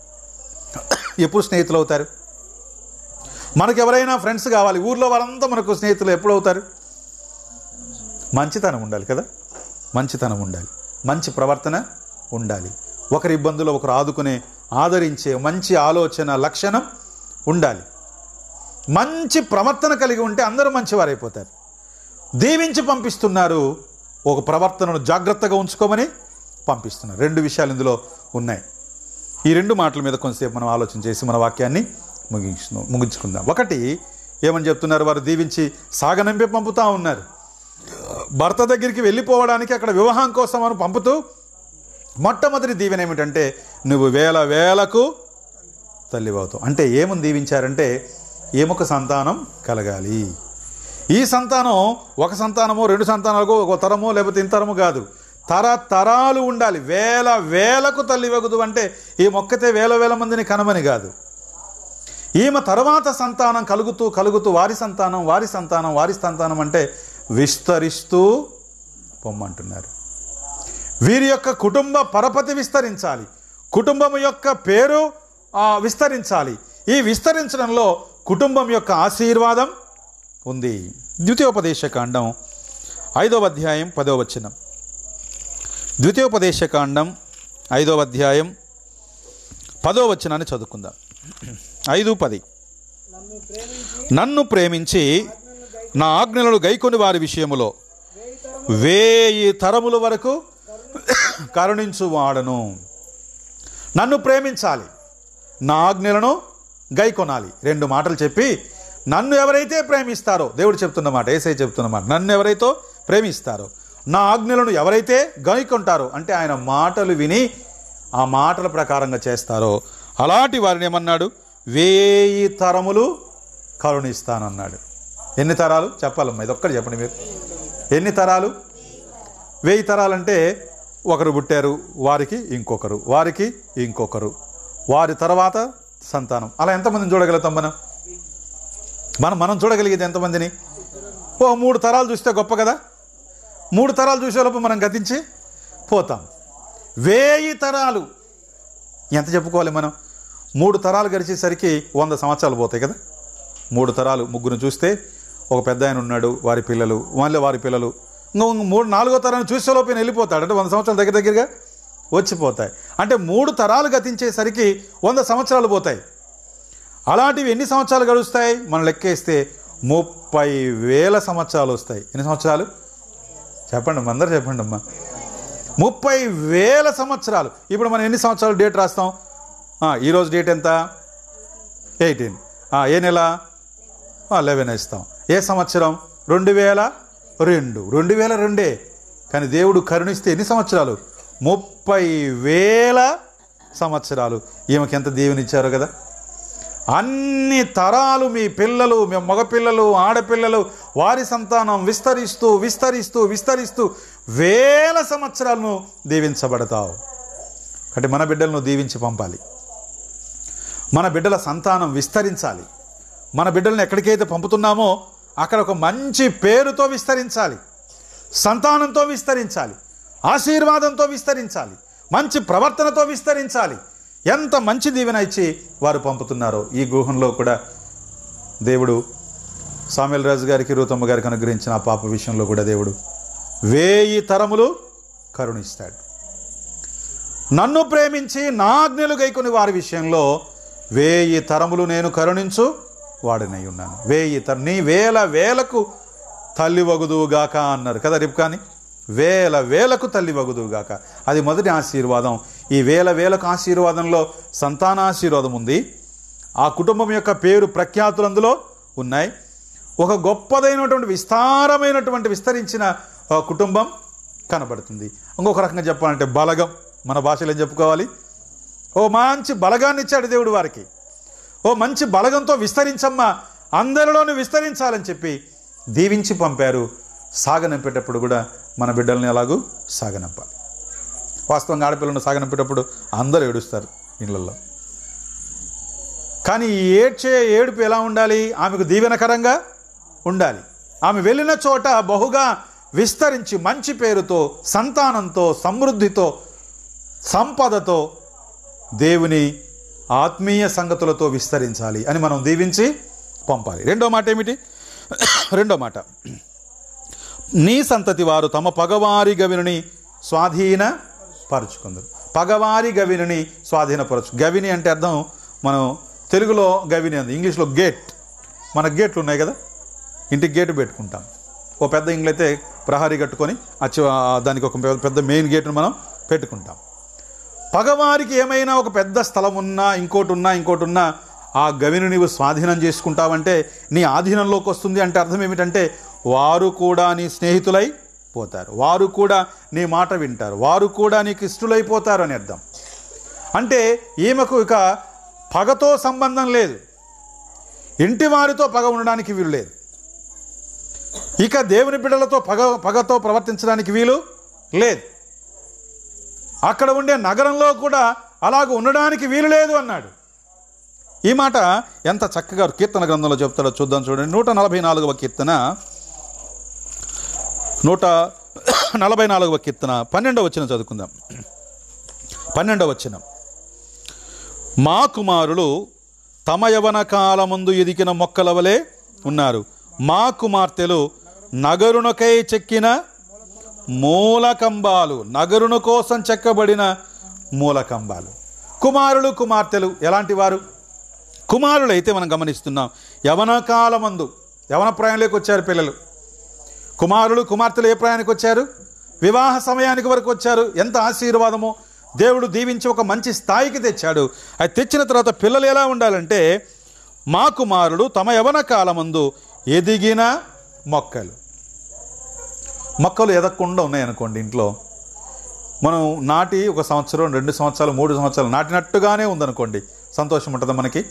ఎప్పుడు స్నేహితులు అవుతారు మనకు ఎవరైనా ఫ్రెండ్స్ కావాలి ఊర్లో వాళ్ళంతా మనకు స్నేహితులు ఎప్పుడు అవుతారు మంచితనం ఉండాలి కదా మంచితనం ఉండాలి మంచి ప్రవర్తన ఉండాలి ఒకరి ఇబ్బందులు ఒకరు ఆదుకునే ఆదరించే మంచి ఆలోచన లక్షణం ఉండాలి మంచి ప్రవర్తన కలిగి ఉంటే అందరూ మంచివారైపోతారు దీవించి పంపిస్తున్నారు ఒక ప్రవర్తనను జాగ్రత్తగా ఉంచుకోమని పంపిస్తున్నారు రెండు విషయాలు ఇందులో ఉన్నాయి ఈ రెండు మాటల మీద కొంతసేపు మనం ఆలోచన చేసి మన వాక్యాన్ని ముగించు ముగించుకుందాం ఒకటి ఏమని చెప్తున్నారు వారు దీవించి సాగనంపి పంపుతా ఉన్నారు భర్త దగ్గరికి వెళ్ళిపోవడానికి అక్కడ వివాహం కోసం అని పంపుతూ మొట్టమొదటి దీవెన ఏమిటంటే నువ్వు వేల వేలకు తల్లివవుతావు అంటే ఏమని దీవించారంటే ఏమొక సంతానం కలగాలి ఈ సంతానం ఒక సంతానమో రెండు సంతానాలకు ఒక తరమో లేకపోతే ఇంతరము కాదు తరతరాలు ఉండాలి వేల వేలకు తల్లి వగుదు అంటే ఈ మొక్కతే వేల వేల మందిని కనమని కాదు ఈమె తర్వాత సంతానం కలుగుతూ కలుగుతూ వారి సంతానం వారి సంతానం వారి సంతానం అంటే విస్తరిస్తూ పొమ్మంటున్నారు వీరి యొక్క కుటుంబ పరపతి విస్తరించాలి కుటుంబం యొక్క పేరు ఆ, విస్తరించాలి ఈ విస్తరించడంలో కుటుంబం యొక్క ఆశీర్వాదం ఉంది ద్వితీయోపదేశ కాండం ఐదవ అధ్యాయం పదవ వచనం ద్వితీయోపదేశ కాండం ఐదవ అధ్యాయం పదో వచనాన్ని చదువుకుందాం ఐదు పది నన్ను ప్రేమించి నన్ను ప్రేమించి నా ఆజ్ఞలను గైకొని వారి విషయములో వేయి తరము వేయి తరముల వరకు కరుణించువాడను నన్ను ప్రేమించాలి నా ఆజ్ఞలను గైకొనాలి రెండు మాటలు చెప్పి నన్ను ఎవరైతే ప్రేమిస్తారో దేవుడు చెప్తున్న మాట ఏసై చెప్తున్న మాట నన్ను ఎవరైతే ప్రేమిస్తారో నా ఆజ్ఞలను ఎవరైతే గైకొంటారో అంటే ఆయన మాటలు విని ఆ మాటల ప్రకారంగా చేస్తారో అలాంటి వారిని ఏమన్నాడు వేయి తరములు కరుణిస్తానన్నాడు ఎన్ని తరాలు చెప్పాలమ్మా ఇది ఒక్కటి చెప్పండి మీరు ఎన్ని తరాలు వెయ్యి తరాలంటే ఒకరు పుట్టారు వారికి ఇంకొకరు వారికి ఇంకొకరు వారి తర్వాత సంతానం అలా ఎంతమందిని చూడగలుగుతాం మనం మనం మనం చూడగలిగేది ఎంతమందిని ఓ మూడు తరాలు చూస్తే గొప్ప కదా మూడు తరాలు చూసేలోపు మనం గతించి పోతాం వేయి తరాలు ఎంత చెప్పుకోవాలి మనం మూడు తరాలు గడిచేసరికి వంద సంవత్సరాలు పోతాయి కదా మూడు తరాలు ముగ్గురు చూస్తే ఒక పెద్ద ఆయన ఉన్నాడు వారి పిల్లలు మళ్ళీ వారి పిల్లలు ఇంకో ఇంకో మూడు నాలుగో తరాన్ని చూసేలోపు ఈయన వెళ్ళిపోతాడు అంటే వంద సంవత్సరాల దగ్గర దగ్గరగా వచ్చిపోతాయి అంటే మూడు తరాలు గతించేసరికి వంద సంవత్సరాలు పోతాయి అలాంటివి ఎన్ని సంవత్సరాలు గడుస్తాయి మనం లెక్కేస్తే ముప్పై వేల సంవత్సరాలు వస్తాయి ఎన్ని సంవత్సరాలు చెప్పండి అమ్మా అందరు చెప్పండి అమ్మా ముప్పై వేల సంవత్సరాలు ఇప్పుడు మనం ఎన్ని సంవత్సరాలు డేట్ రాస్తాం ఆ, ఈరోజు డేట్ ఎంత ఎయిటీన్ ఏ నెల లెవెన్ ఇస్తాం ఏ సంవత్సరం రెండు వేల రెండు రెండు వేల రెండే కానీ దేవుడు కరుణిస్తే ఎన్ని సంవత్సరాలు ముప్పై వేల సంవత్సరాలు ఈమెకి ఎంత దేవునిచ్చారు కదా అన్ని తరాలు మీ పిల్లలు మీ మగపిల్లలు ఆడపిల్లలు వారి సంతానం విస్తరిస్తూ విస్తరిస్తూ విస్తరిస్తూ వేల సంవత్సరాలను దీవించబడతావు కాబట్టి మన బిడ్డలను దీవించి పంపాలి మన బిడ్డల సంతానం విస్తరించాలి మన బిడ్డలను ఎక్కడికైతే పంపుతున్నామో అక్కడ ఒక మంచి పేరుతో విస్తరించాలి సంతానంతో విస్తరించాలి ఆశీర్వాదంతో విస్తరించాలి మంచి ప్రవర్తనతో విస్తరించాలి ఎంత మంచి దీవెన ఇచ్చి వారు పంపుతున్నారో ఈ గృహంలో కూడా దేవుడు సామెల్ రాజు గారికి రూతమ్మ గారికి అనుగ్రహించిన ఆ పాప విషయంలో కూడా దేవుడు వేయి తరములు కరుణిస్తాడు నన్ను ప్రేమించి నా ఆజ్ఞలు గైకొని వారి విషయంలో వేయి తరములు నేను కరుణించు వాడినై ఉన్నాను వేయి తర నీ వేల వేలకు తల్లి వగుదువుగాక అన్నారు కదా రిప్కాని వేల వేలకు తల్లి వగుదువుగాక అది మొదటి ఆశీర్వాదం ఈ వేల వేలకు ఆశీర్వాదంలో సంతానాశీర్వాదం ఉంది ఆ కుటుంబం యొక్క పేరు ప్రఖ్యాతులు అందులో ఉన్నాయి ఒక గొప్పదైనటువంటి విస్తారమైనటువంటి విస్తరించిన ఆ, కుటుంబం కనబడుతుంది ఇంకొక రకంగా చెప్పాలంటే బలగం మన భాషలో ఏం చెప్పుకోవాలి ఓ మంచి బలగాన్ని ఇచ్చాడు దేవుడు వారికి ఓ మంచి బలగంతో విస్తరించమ్మా అందరిలోనూ విస్తరించాలని చెప్పి దీవించి పంపారు సాగనంపేటప్పుడు కూడా మన బిడ్డల్ని ఎలాగూ సాగనంపాలి వాస్తవంగా ఆడపిల్లను సాగనంపేటప్పుడు అందరూ ఏడుస్తారు ఇళ్ళల్లో కానీ ఈ ఏడ్చే ఏడుపు ఎలా ఉండాలి ఆమెకు దీవెనకరంగా ఉండాలి ఆమె వెళ్ళిన చోట బహుగా విస్తరించి మంచి పేరుతో సంతానంతో సమృద్ధితో సంపదతో దేవుని ఆత్మీయ సంగతులతో విస్తరించాలి అని మనం దీవించి పంపాలి రెండో మాట ఏమిటి రెండో మాట నీ సంతతి వారు తమ పగవారి గవిని స్వాధీన పరుచుకుందరు పగవారి గవిని స్వాధీనపరచు గవిని అంటే అర్థం మనం తెలుగులో గవిని అంది ఇంగ్లీష్లో గేట్ మన గేట్లు ఉన్నాయి కదా ఇంటికి గేటు పెట్టుకుంటాం ఓ పెద్ద ఇంగ్లు అయితే ప్రహరీ కట్టుకొని అచ్చి ఆ దానికి ఒక పెద్ద- పెద్ద మెయిన్ గేట్ను మనం పెట్టుకుంటాం పగవారికి ఏమైనా ఒక పెద్ద స్థలం ఉన్నా ఇంకోటి ఉన్నా ఇంకోటి ఉన్నా ఆ గవిని నీవు స్వాధీనం చేసుకుంటావంటే నీ ఆధీనంలోకి వస్తుంది అంటే అర్థం ఏమిటంటే వారు కూడా నీ స్నేహితులై పోతారు వారు కూడా నీ మాట వింటారు వారు కూడా నీకు ఇష్టలైపోతారు అని అర్థం అంటే ఈమెకు ఇక పగతో సంబంధం లేదు ఇంటి వారితో పగ ఉండడానికి వీలు లేదు ఇక దేవుని బిడ్డలతో పగ పగతో ప్రవర్తించడానికి వీలు లేదు అక్కడ ఉండే నగరంలో కూడా అలాగ ఉండడానికి వీలు లేదు అన్నాడు ఈ మాట ఎంత చక్కగా కీర్తన గ్రంథంలో చెప్తాడో చూద్దాం చూడండి నూట నలభై నాలుగవ కీర్తన నూట నలభై నాలుగవ కీర్తన పన్నెండవ వచ్చిన చదువుకుందాం పన్నెండవ వచ్చిన మా కుమారులు తమ యవన కాలమందు ఎదిగిన మొక్కల వలె ఉన్నారు మా కుమార్తెలు నగరునకై చెక్కిన మూలకంబాలు నగరును కోసం చెక్కబడిన మూలకంబాలు కుమారులు కుమార్తెలు ఎలాంటి వారు కుమారులు అయితే మనం గమనిస్తున్నాం యవన కాలమందు యవన ప్రాయంలోకి వచ్చారు పిల్లలు కుమారులు కుమార్తెలు ఏ ప్రాయానికి వచ్చారు వివాహ సమయానికి వరకు వచ్చారు ఎంత ఆశీర్వాదమో దేవుడు దీవించి ఒక మంచి స్థాయికి తెచ్చాడు అది తెచ్చిన తర్వాత పిల్లలు ఎలా ఉండాలంటే మా కుమారుడు తమ యవన కాలమందు ఎదిగిన మొక్కలు మొక్కలు ఎదగకుండా ఉన్నాయనుకోండి ఇంట్లో మనం నాటి ఒక సంవత్సరం రెండు సంవత్సరాలు మూడు సంవత్సరాలు నాటినట్టుగానే ఉందనుకోండి సంతోషం ఉంటుందా మనకి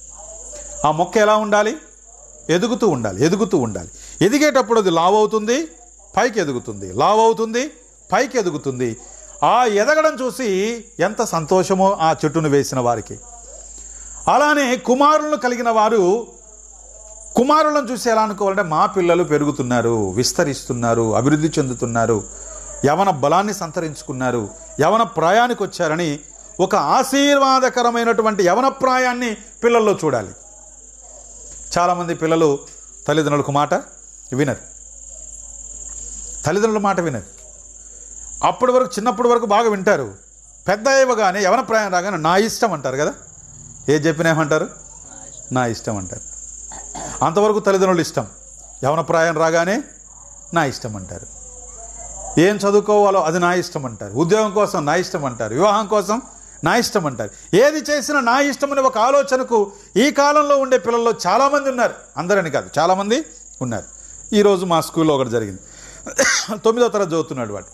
ఆ మొక్క ఎలా ఉండాలి ఎదుగుతూ ఉండాలి ఎదుగుతూ ఉండాలి ఎదిగేటప్పుడు అది లావ్ అవుతుంది పైకి ఎదుగుతుంది లావ్ అవుతుంది పైకి ఎదుగుతుంది ఆ ఎదగడం చూసి ఎంత సంతోషమో ఆ చెట్టును వేసిన వారికి అలానే కుమారులను కలిగిన వారు కుమారులను చూసి ఎలా అనుకోవాలంటే మా పిల్లలు పెరుగుతున్నారు విస్తరిస్తున్నారు అభివృద్ధి చెందుతున్నారు యవన బలాన్ని సంతరించుకున్నారు యవన ప్రాయానికి వచ్చారని ఒక ఆశీర్వాదకరమైనటువంటి యవన ప్రాయాన్ని పిల్లల్లో చూడాలి చాలామంది పిల్లలు తల్లిదండ్రులకు మాట వినరు తల్లిదండ్రుల మాట వినరు అప్పటి వరకు చిన్నప్పటి వరకు బాగా వింటారు పెద్ద అయ్యగానే యవన ప్రాయం రాగానే నా ఇష్టం అంటారు కదా ఏ చెప్పినా ఏమంటారు నా ఇష్టం అంటారు అంతవరకు తల్లిదండ్రులు ఇష్టం యవన ప్రాయం రాగానే నా ఇష్టం అంటారు ఏం చదువుకోవాలో అది నా ఇష్టం అంటారు ఉద్యోగం కోసం నా ఇష్టం అంటారు వివాహం కోసం నా ఇష్టం అంటారు ఏది చేసినా నా ఇష్టం అనే ఒక ఆలోచనకు ఈ కాలంలో ఉండే పిల్లల్లో చాలామంది ఉన్నారు అందరని కాదు చాలామంది ఉన్నారు ఈరోజు మా స్కూల్లో ఒకటి జరిగింది తొమ్మిదో తరగతి చదువుతున్నాడు వాడు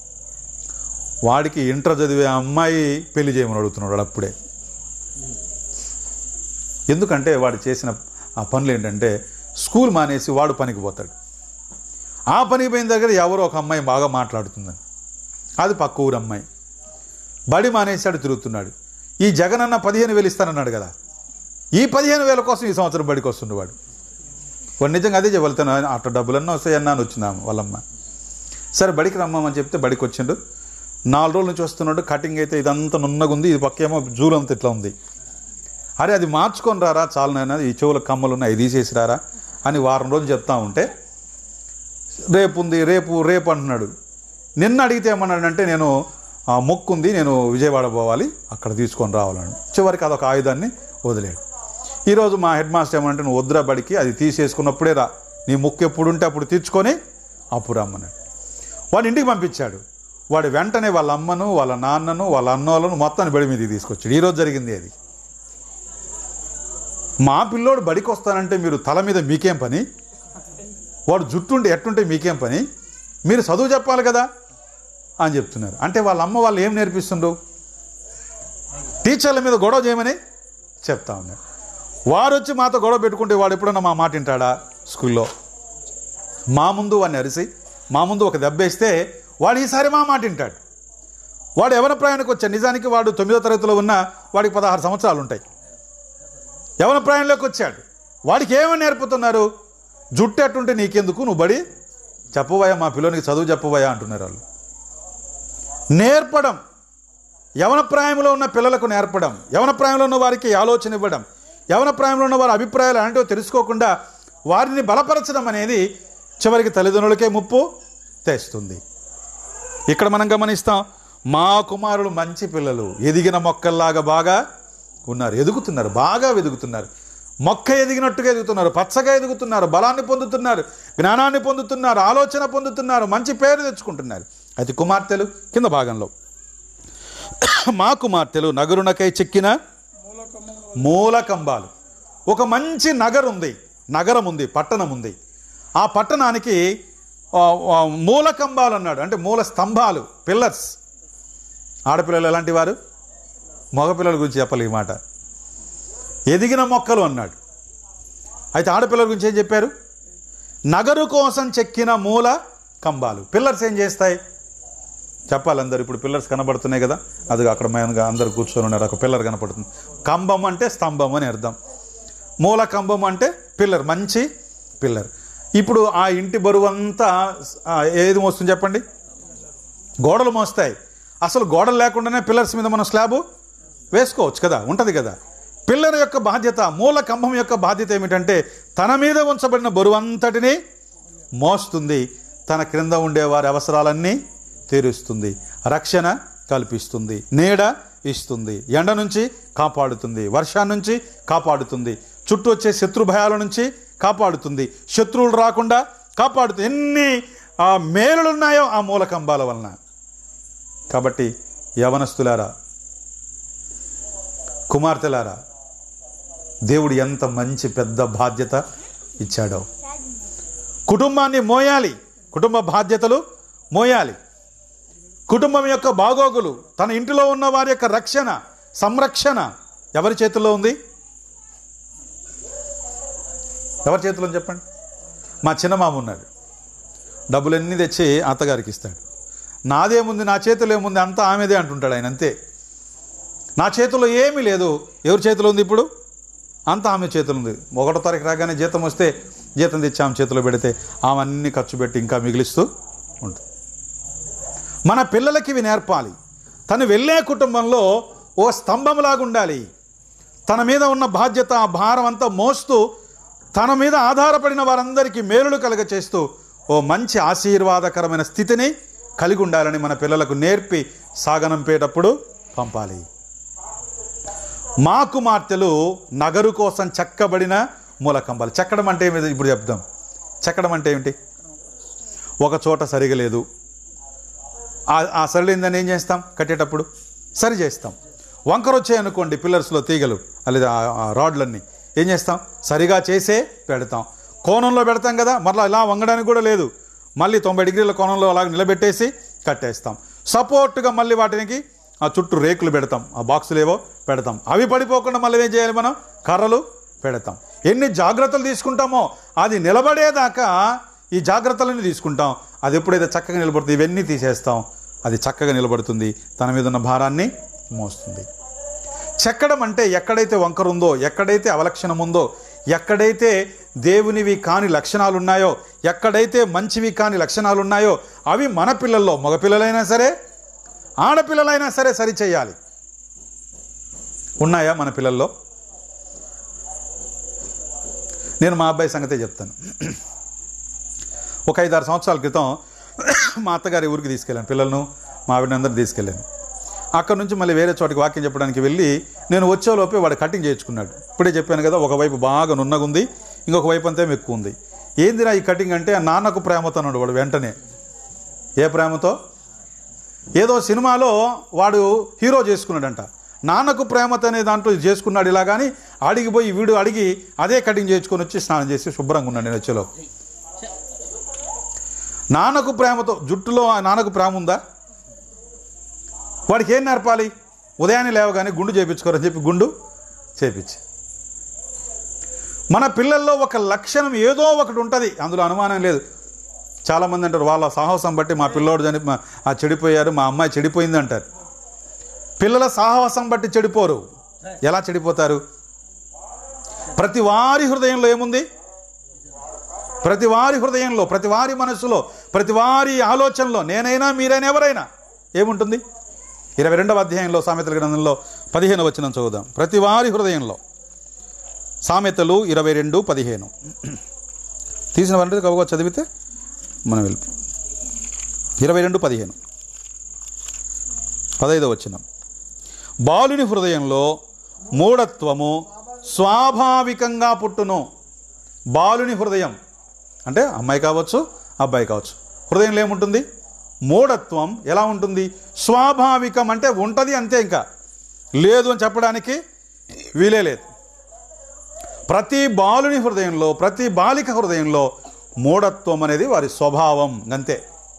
వాడికి ఇంటర్ చదివే అమ్మాయి పెళ్లి చేయమని అడుగుతున్నాడు వాడు అప్పుడే ఎందుకంటే వాడు చేసిన ఆ పనులు ఏంటంటే స్కూల్ మానేసి వాడు పనికి పోతాడు ఆ పనికి పోయిన దగ్గర ఎవరో ఒక అమ్మాయి బాగా మాట్లాడుతుందని అది పక్క ఊరు అమ్మాయి బడి మానేశాడు తిరుగుతున్నాడు ఈ జగన్ అన్న పదిహేను వేలు ఇస్తానన్నాడు కదా ఈ పదిహేను వేల కోసం ఈ సంవత్సరం బడికి వస్తుండే వాడు వాడు నిజంగా అదే వెళ్తాను అట్లా డబ్బులన్నా వస్తాయన్నా అని వచ్చిందాము వాళ్ళమ్మ సరే బడికి రమ్మని చెప్తే బడికి వచ్చిండు నాలుగు రోజుల నుంచి వస్తున్నాడు కటింగ్ అయితే ఇదంతా నున్నగా ఉంది ఇది పక్కేమో జూలు అంత ఇట్లా ఉంది అరే అది మార్చుకొని రారా చాలు నాయన ఈ చెవుల కమ్మలు ఉన్నాయి ఇది తీసేసి రారా అని వారం రోజులు చెప్తా ఉంటే రేపు ఉంది రేపు రేపు అంటున్నాడు నిన్న అడిగితే ఏమన్నాడంటే నేను ఆ మొక్కు ఉంది నేను విజయవాడ పోవాలి అక్కడ తీసుకొని రావాలని చివరికి అదొక ఆయుధాన్ని వదిలేడు ఈరోజు మా హెడ్ మాస్టర్ ఏమంటే నువ్వు వద్దురా బడికి అది తీసేసుకున్నప్పుడే రా నీ మొక్కు ఎప్పుడు ఉంటే అప్పుడు తీర్చుకొని అప్పుడు రమ్మన్నాడు వాడు ఇంటికి పంపించాడు వాడు వెంటనే వాళ్ళ అమ్మను వాళ్ళ నాన్నను వాళ్ళ అన్నోళ్ళను మొత్తాన్ని బడి మీదకి తీసుకొచ్చాడు ఈరోజు జరిగింది అది మా పిల్లోడు బడికి వస్తానంటే మీరు తల మీద మీకేం పని వాడు జుట్టు ఉంటే ఎట్టుంటే మీకేం పని మీరు చదువు చెప్పాలి కదా అని చెప్తున్నారు అంటే వాళ్ళ అమ్మ వాళ్ళు ఏం నేర్పిస్తుండ్రు టీచర్ల మీద గొడవ చేయమని చెప్తా ఉన్నారు వారు వచ్చి మాతో గొడవ పెట్టుకుంటే వాడు ఎప్పుడన్నా మా మాట వింటాడా స్కూల్లో మా ముందు వాడిని అరిసి మా ముందు ఒక దెబ్బేస్తే వాడు ఈసారి మా మాట వింటాడు వాడు యవన ప్రయాణకు వచ్చాడు నిజానికి వాడు తొమ్మిదో తరగతిలో ఉన్న వాడికి పదహారు సంవత్సరాలు ఉంటాయి యవన ప్రాయంలోకి వచ్చాడు వాడికి ఏమని నేర్పుతున్నారు జుట్టు అట్టుంటే నీకెందుకు నువ్వు బడి చెప్పబోయా మా పిల్లోనికి చదువు చెప్పబోయా అంటున్నారు వాళ్ళు నేర్పడం యవన ప్రాయంలో ఉన్న పిల్లలకు నేర్పడం యవన ప్రాయంలో ఉన్న వారికి ఆలోచన ఇవ్వడం యవన ప్రాయంలో ఉన్న వారి అభిప్రాయాలు అంటే తెలుసుకోకుండా వారిని బలపరచడం అనేది చివరికి తల్లిదండ్రులకే ముప్పు తెస్తుంది ఇక్కడ మనం గమనిస్తాం మా కుమారులు మంచి పిల్లలు ఎదిగిన మొక్కల్లాగా బాగా ఉన్నారు ఎదుగుతున్నారు బాగా ఎదుగుతున్నారు మొక్క ఎదిగినట్టుగా ఎదుగుతున్నారు పచ్చగా ఎదుగుతున్నారు బలాన్ని పొందుతున్నారు జ్ఞానాన్ని పొందుతున్నారు ఆలోచన పొందుతున్నారు మంచి పేరు తెచ్చుకుంటున్నారు అది కుమార్తెలు కింద భాగంలో మా కుమార్తెలు నగరునకై చెక్కిన మూల కంబాలు ఒక మంచి నగరం ఉంది నగరం ఉంది పట్టణం ఉంది ఆ పట్టణానికి ఆ, ఆ, మూల కంబాలు అన్నాడు అంటే మూల స్తంభాలు పిల్లర్స్ ఆడపిల్లలు ఎలాంటి వారు మగపిల్లల గురించి చెప్పాలి ఈ మాట ఎదిగిన మొక్కలు అన్నాడు అయితే ఆడపిల్లల గురించి ఏం చెప్పారు నగరు కోసం చెక్కిన మూల కంబాలు పిల్లర్స్ ఏం చేస్తాయి చెప్పాలి అందరు ఇప్పుడు పిల్లర్స్ కనబడుతున్నాయి కదా అది అక్కడ మేనగా అందరు కూర్చొని ఉన్నారు ఒక పిల్లర్ కనపడుతుంది కంబం అంటే స్తంభం అని అర్థం మూల కంబం అంటే పిల్లర్ మంచి పిల్లర్ ఇప్పుడు ఆ ఇంటి బరువు అంతా ఆ, ఏది మోస్తుంది చెప్పండి గోడలు మోస్తాయి అసలు గోడలు లేకుండానే పిల్లర్స్ మీద మనం స్లాబ్ వేసుకోవచ్చు కదా ఉంటుంది కదా పిల్లర్ యొక్క బాధ్యత మూల కంబం యొక్క బాధ్యత ఏమిటంటే తన మీద ఉంచబడిన బరువు అంతటిని మోస్తుంది తన క్రింద ఉండే వారి అవసరాలన్నీ తీరుస్తుంది రక్షణ కల్పిస్తుంది నీడ ఇస్తుంది ఎండ నుంచి కాపాడుతుంది వర్షాన్ని నుంచి కాపాడుతుంది చుట్టూ వచ్చే శత్రు భయాల నుంచి కాపాడుతుంది శత్రువులు రాకుండా కాపాడుతుంది ఎన్ని ఆ, మేలులు ఉన్నాయో ఆ మూల కంబాల వలన కాబట్టి యవనస్తులారా కుమార్తెలారా దేవుడు ఎంత మంచి పెద్ద బాధ్యత ఇచ్చాడో కుటుంబాన్ని మోయాలి కుటుంబ బాధ్యతలు మోయాలి కుటుంబం యొక్క బాగోగులు తన ఇంటిలో ఉన్న వారి యొక్క రక్షణ సంరక్షణ ఎవరి చేతుల్లో ఉంది ఎవరి చేతిలో ఉంది చెప్పండి మా చిన్నమామ ఉన్నాడు డబ్బులన్నీ తెచ్చి అత్తగారికి ఇస్తాడు నాదేముంది నా చేతిలో ఏముంది అంతా ఆమెదే అంటుంటాడు ఆయన అంతే నా చేతిలో ఏమీ లేదు ఎవరి చేతిలో ఉంది ఇప్పుడు అంతా ఆమె చేతిలో ఉంది ఒకటో తారీఖు రాగానే జీతం వస్తే జీతం తెచ్చి ఆమె చేతిలో పెడితే ఆమె అన్ని ఖర్చు పెట్టి ఇంకా మిగిలిస్తూ ఉంటుంది మన పిల్లలకి ఇవి నేర్పాలి తను వెళ్ళే కుటుంబంలో ఓ స్తంభంలాగా ఉండాలి తన మీద ఉన్న బాధ్యత ఆ భారం అంతా మోస్తూ తన మీద ఆధారపడిన వారందరికీ మేలులు కలగ చేస్తూ ఓ మంచి ఆశీర్వాదకరమైన స్థితిని కలిగి ఉండాలని మన పిల్లలకు నేర్పి సాగనంపేటప్పుడు పంపాలి మా కుమార్తెలు నగరు కోసం చెక్కబడిన మూలకంబాలు చెక్కడం అంటే ఏమిటి ఇప్పుడు చెప్దాం చెక్కడం అంటే ఏమిటి ఒక చోట సరిగా లేదు ఆ- ఆ సరిలేందని ఏం చేస్తాం కట్టేటప్పుడు సరి చేస్తాం వంకర వచ్చాయనుకోండి పిల్లర్స్లో తీగలు లేదా ఆ- ఆ రాడ్లన్నీ ఏం చేస్తాం సరిగా చేసే పెడతాం కోణంలో పెడతాం కదా మరలా ఇలా వంగడానికి కూడా లేదు మళ్ళీ తొంభై డిగ్రీల కోణంలో అలా నిలబెట్టేసి కట్టేస్తాం సపోర్ట్గా మళ్ళీ వాటికి ఆ చుట్టూ రేకులు పెడతాం ఆ బాక్సులు ఏవో పెడతాం అవి పడిపోకుండా మళ్ళీ ఏం చేయాలి మనం కర్రలు పెడతాం ఎన్ని జాగ్రత్తలు తీసుకుంటామో అది నిలబడేదాకా ఈ జాగ్రత్తలన్నీ తీసుకుంటాం అది ఎప్పుడైతే చక్కగా నిలబడుతుంది ఇవన్నీ తీసేస్తాం అది చక్కగా నిలబడుతుంది తన మీద ఉన్న భారాన్ని మోస్తుంది చెక్కడం అంటే ఎక్కడైతే వంకర ఉందో ఎక్కడైతే అవలక్షణం ఉందో ఎక్కడైతే దేవునివి కాని లక్షణాలు ఉన్నాయో ఎక్కడైతే మంచివి కాని లక్షణాలు ఉన్నాయో అవి మన పిల్లల్లో మగపిల్లలైనా సరే ఆడపిల్లలైనా సరే సరి చేయాలి ఉన్నాయా మన పిల్లల్లో నేను మా అబ్బాయి సంగతే చెప్తాను ఒక ఐదారు సంవత్సరాల క్రితం మా అత్తగారి ఊరికి తీసుకెళ్ళాను పిల్లలను మా ఆవిడని అందరిని తీసుకెళ్ళాను అక్కడ నుంచి మళ్ళీ వేరే చోటికి వాక్యం చెప్పడానికి వెళ్ళి నేను వచ్చేలోపే వాడు కటింగ్ చేయించుకున్నాడు ఇప్పుడే చెప్పాను కదా ఒకవైపు బాగా నున్నగా ఉంది ఇంకొక వైపు అంతా ఏమో ఎక్కువ ఉంది ఏందిరా ఈ కటింగ్ అంటే ఆ నాన్నకు ప్రేమతో అన్నాడు వాడు వెంటనే ఏ ప్రేమతో ఏదో సినిమాలో వాడు హీరో చేసుకున్నాడంట నాన్నకు ప్రేమతో అనే దాంట్లో చేసుకున్నాడు ఇలా కానీ అడిగిపోయి వీడు అడిగి అదే కటింగ్ చేయించుకొని వచ్చి స్నానం చేసి శుభ్రంగా ఉన్నాడు నేను వచ్చేలో నాన్నకు ప్రేమతో జుట్టులో ఆ నాన్నకు ప్రేమ ఉందా వాడికి ఏం నేర్పాలి ఉదయాన్నే లేవగానే గుండు చేయించుకోరని చెప్పి గుండు చేపించి మన పిల్లల్లో ఒక లక్షణం ఏదో ఒకటి ఉంటుంది అందులో అనుమానం లేదు చాలామంది అంటారు వాళ్ళ సాహసం బట్టి మా పిల్లోడు చని మా- ఆ చెడిపోయారు మా అమ్మాయి చెడిపోయింది అంటారు పిల్లల సాహసం బట్టి చెడిపోరు ఎలా చెడిపోతారు ప్రతి వారి హృదయంలో ఏముంది ప్రతి వారి హృదయంలో ప్రతి వారి మనస్సులో ప్రతి వారి ఆలోచనలో నేనైనా మీరైనా ఎవరైనా ఏముంటుంది ఇరవై రెండవ అధ్యాయంలో సామెతల గ్రంథంలో పదిహేను వచనం చదువుదాం ప్రతి వారి హృదయంలో సామెతలు ఇరవై రెండు పదిహేను తీసిన వంటి కవుగా చదివితే మనం వెళ్ళి ఇరవై రెండు పదిహేను పదైదవ వచనం బాలుని హృదయంలో మూఢత్వము స్వాభావికంగా పుట్టును బాలుని హృదయం అంటే అమ్మాయి కావచ్చు అబ్బాయి కావచ్చు హృదయంలో ఏముంటుంది మూఢత్వం ఎలా ఉంటుంది స్వాభావికం అంటే ఉంటుంది అంతే ఇంకా లేదు అని చెప్పడానికి వీలే లేదు ప్రతి బాలుని హృదయంలో ప్రతి బాలిక హృదయంలో మూఢత్వం అనేది వారి స్వభావం అంతే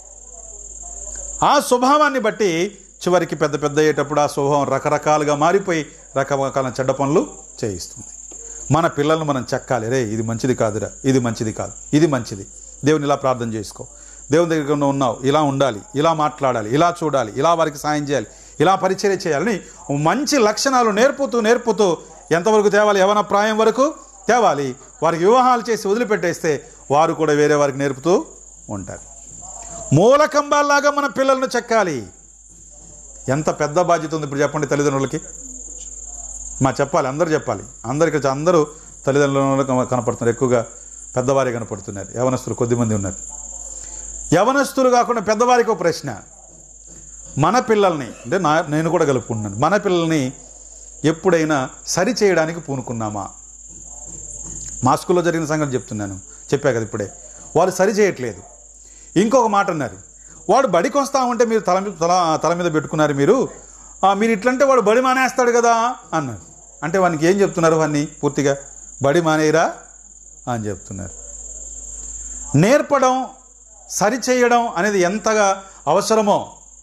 ఆ స్వభావాన్ని బట్టి చివరికి పెద్ద పెద్ద అయ్యేటప్పుడు ఆ స్వభావం రకరకాలుగా మారిపోయి రకరకాల చెడ్డ పనులు చేయిస్తుంది మన పిల్లల్ని మనం చెక్కాలి రే ఇది మంచిది కాదురా ఇది మంచిది కాదు ఇది మంచిది దేవుని ఇలా ప్రార్థన చేసుకో దేవుని దగ్గర నువ్వు ఉన్నావు ఇలా ఉండాలి ఇలా మాట్లాడాలి ఇలా చూడాలి ఇలా వారికి సాయం చేయాలి ఇలా పరిచర్య చేయాలని మంచి లక్షణాలు నేర్పుతూ నేర్పుతూ ఎంతవరకు తేవాలి యవన ప్రాయం వరకు తేవాలి వారికి వివాహాలు చేసి వదిలిపెట్టేస్తే వారు కూడా వేరే వారికి నేర్పుతూ ఉంటారు మూలకంబాల్లాగా మన పిల్లలను చెక్కాలి ఎంత పెద్ద బాధ్యత ఉంది ఇప్పుడు చెప్పండి తల్లిదండ్రులకి మా చెప్పాలి అందరూ చెప్పాలి అందరికి అందరూ తల్లిదండ్రులు కన- కనపడుతున్నారు ఎక్కువగా పెద్దవారే కనపడుతున్నారు యవనస్తులు కొద్దిమంది ఉన్నారు యవనస్తులు కాకుండా పెద్దవారికి ఒక ప్రశ్న మన పిల్లల్ని అంటే నా నేను కూడా కలుపుకుంటున్నాను మన పిల్లల్ని ఎప్పుడైనా సరి చేయడానికి పూనుకున్నామా మా స్కూల్లో జరిగిన సంగతి చెప్తున్నాను చెప్పా కదా ఇప్పుడే వాళ్ళు సరి చేయట్లేదు ఇంకొక మాట అన్నారు వాడు బడికి వస్తా ఉంటే మీరు తల మీద తల తల మీద పెట్టుకున్నారు మీరు "ఆ, మీరు ఇట్లంటే వాడు బడి మానేస్తాడు కదా అన్నారు అంటే వానికి ఏం చెప్తున్నారు వాడిని పూర్తిగా బడి మానేయరా అని చెప్తున్నారు నేర్పడం సరిచేయడం అనేది ఎంతగా అవసరమో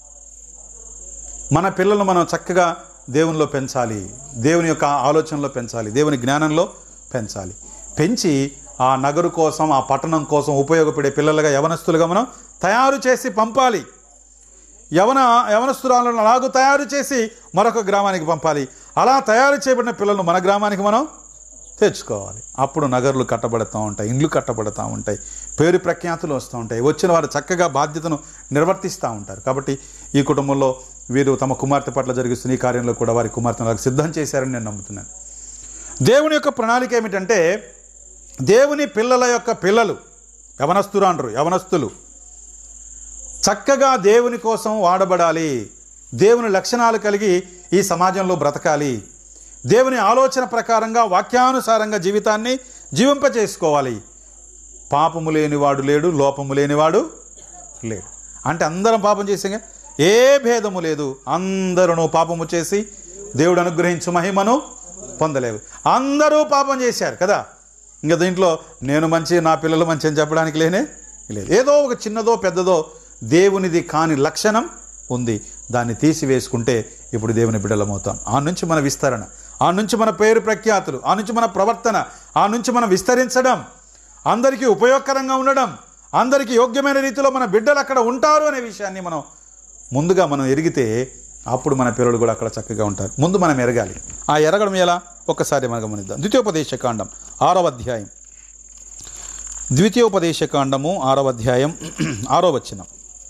మన పిల్లలను మనం చక్కగా దేవునిలో పెంచాలి దేవుని యొక్క ఆలోచనలో పెంచాలి దేవుని జ్ఞానంలో పెంచాలి పెంచి ఆ నగరు కోసం ఆ పట్టణం కోసం ఉపయోగపడే పిల్లలుగా యవనస్తులుగా మనం తయారు చేసి పంపాలి యవన యవనస్తురాలను అలాగూ తయారు చేసి మరొక గ్రామానికి పంపాలి అలా తయారు చేయబడిన పిల్లలను మన గ్రామానికి మనం తెచ్చుకోవాలి అప్పుడు నగర్లు కట్టబడుతూ ఉంటాయి ఇండ్లు కట్టబడుతూ ఉంటాయి పేరు ప్రఖ్యాతులు వస్తూ ఉంటాయి వచ్చిన వారు చక్కగా బాధ్యతను నిర్వర్తిస్తూ ఉంటారు కాబట్టి ఈ కుటుంబంలో వీరు తమ కుమార్తె పట్ల జరిగిస్తున్న ఈ కార్యంలో కూడా వారి కుమార్తెను వాళ్ళకి సిద్ధం చేశారని నేను నమ్ముతున్నాను దేవుని యొక్క ప్రణాళిక ఏమిటంటే దేవుని పిల్లల యొక్క పిల్లలు యవనస్తురాండ్రు యవనస్తులు చక్కగా దేవుని కోసం వాడబడాలి దేవుని లక్షణాలు కలిగి ఈ సమాజంలో బ్రతకాలి దేవుని ఆలోచన ప్రకారంగా వాక్యానుసారంగా జీవితాన్ని జీవింపచేసుకోవాలి పాపము లేనివాడు లేడు లోపము లేనివాడు లేడు అంటే అందరం పాపం చేసాగా ఏ భేదము లేదు అందరూ పాపము చేసి దేవుడు అనుగ్రహించు మహిమను పొందలేవు అందరూ పాపం చేశారు కదా ఇంకా దీంట్లో నేను మంచి నా పిల్లలు మంచి అని చెప్పడానికి లేనే లేదు ఏదో ఒక చిన్నదో పెద్దదో దేవునిది కాని లక్షణం ఉంది దాన్ని తీసివేసుకుంటే ఇప్పుడు దేవుని బిడ్డలమవుతాం ఆ నుంచి మన విస్తరణ ఆ నుంచి మన పేరు ప్రఖ్యాతులు ఆ నుంచి మన ప్రవర్తన ఆ నుంచి మనం విస్తరించడం అందరికీ ఉపయోగకరంగా ఉండడం అందరికీ యోగ్యమైన రీతిలో మన బిడ్డలు అక్కడ ఉంటారు అనే విషయాన్ని మనం ముందుగా మనం ఎరిగితే అప్పుడు మన పిల్లలు కూడా అక్కడ చక్కగా ఉంటారు ముందు మనం ఎరగాలి ఆ ఎరగడం ఎలా ఒక్కసారి మనం గమనిద్దాం ద్వితీయోపదేశ కాండం ఆరవ అధ్యాయం ద్వితీయోపదేశ కాండము ఆరవ అధ్యాయం ఆరో వచనం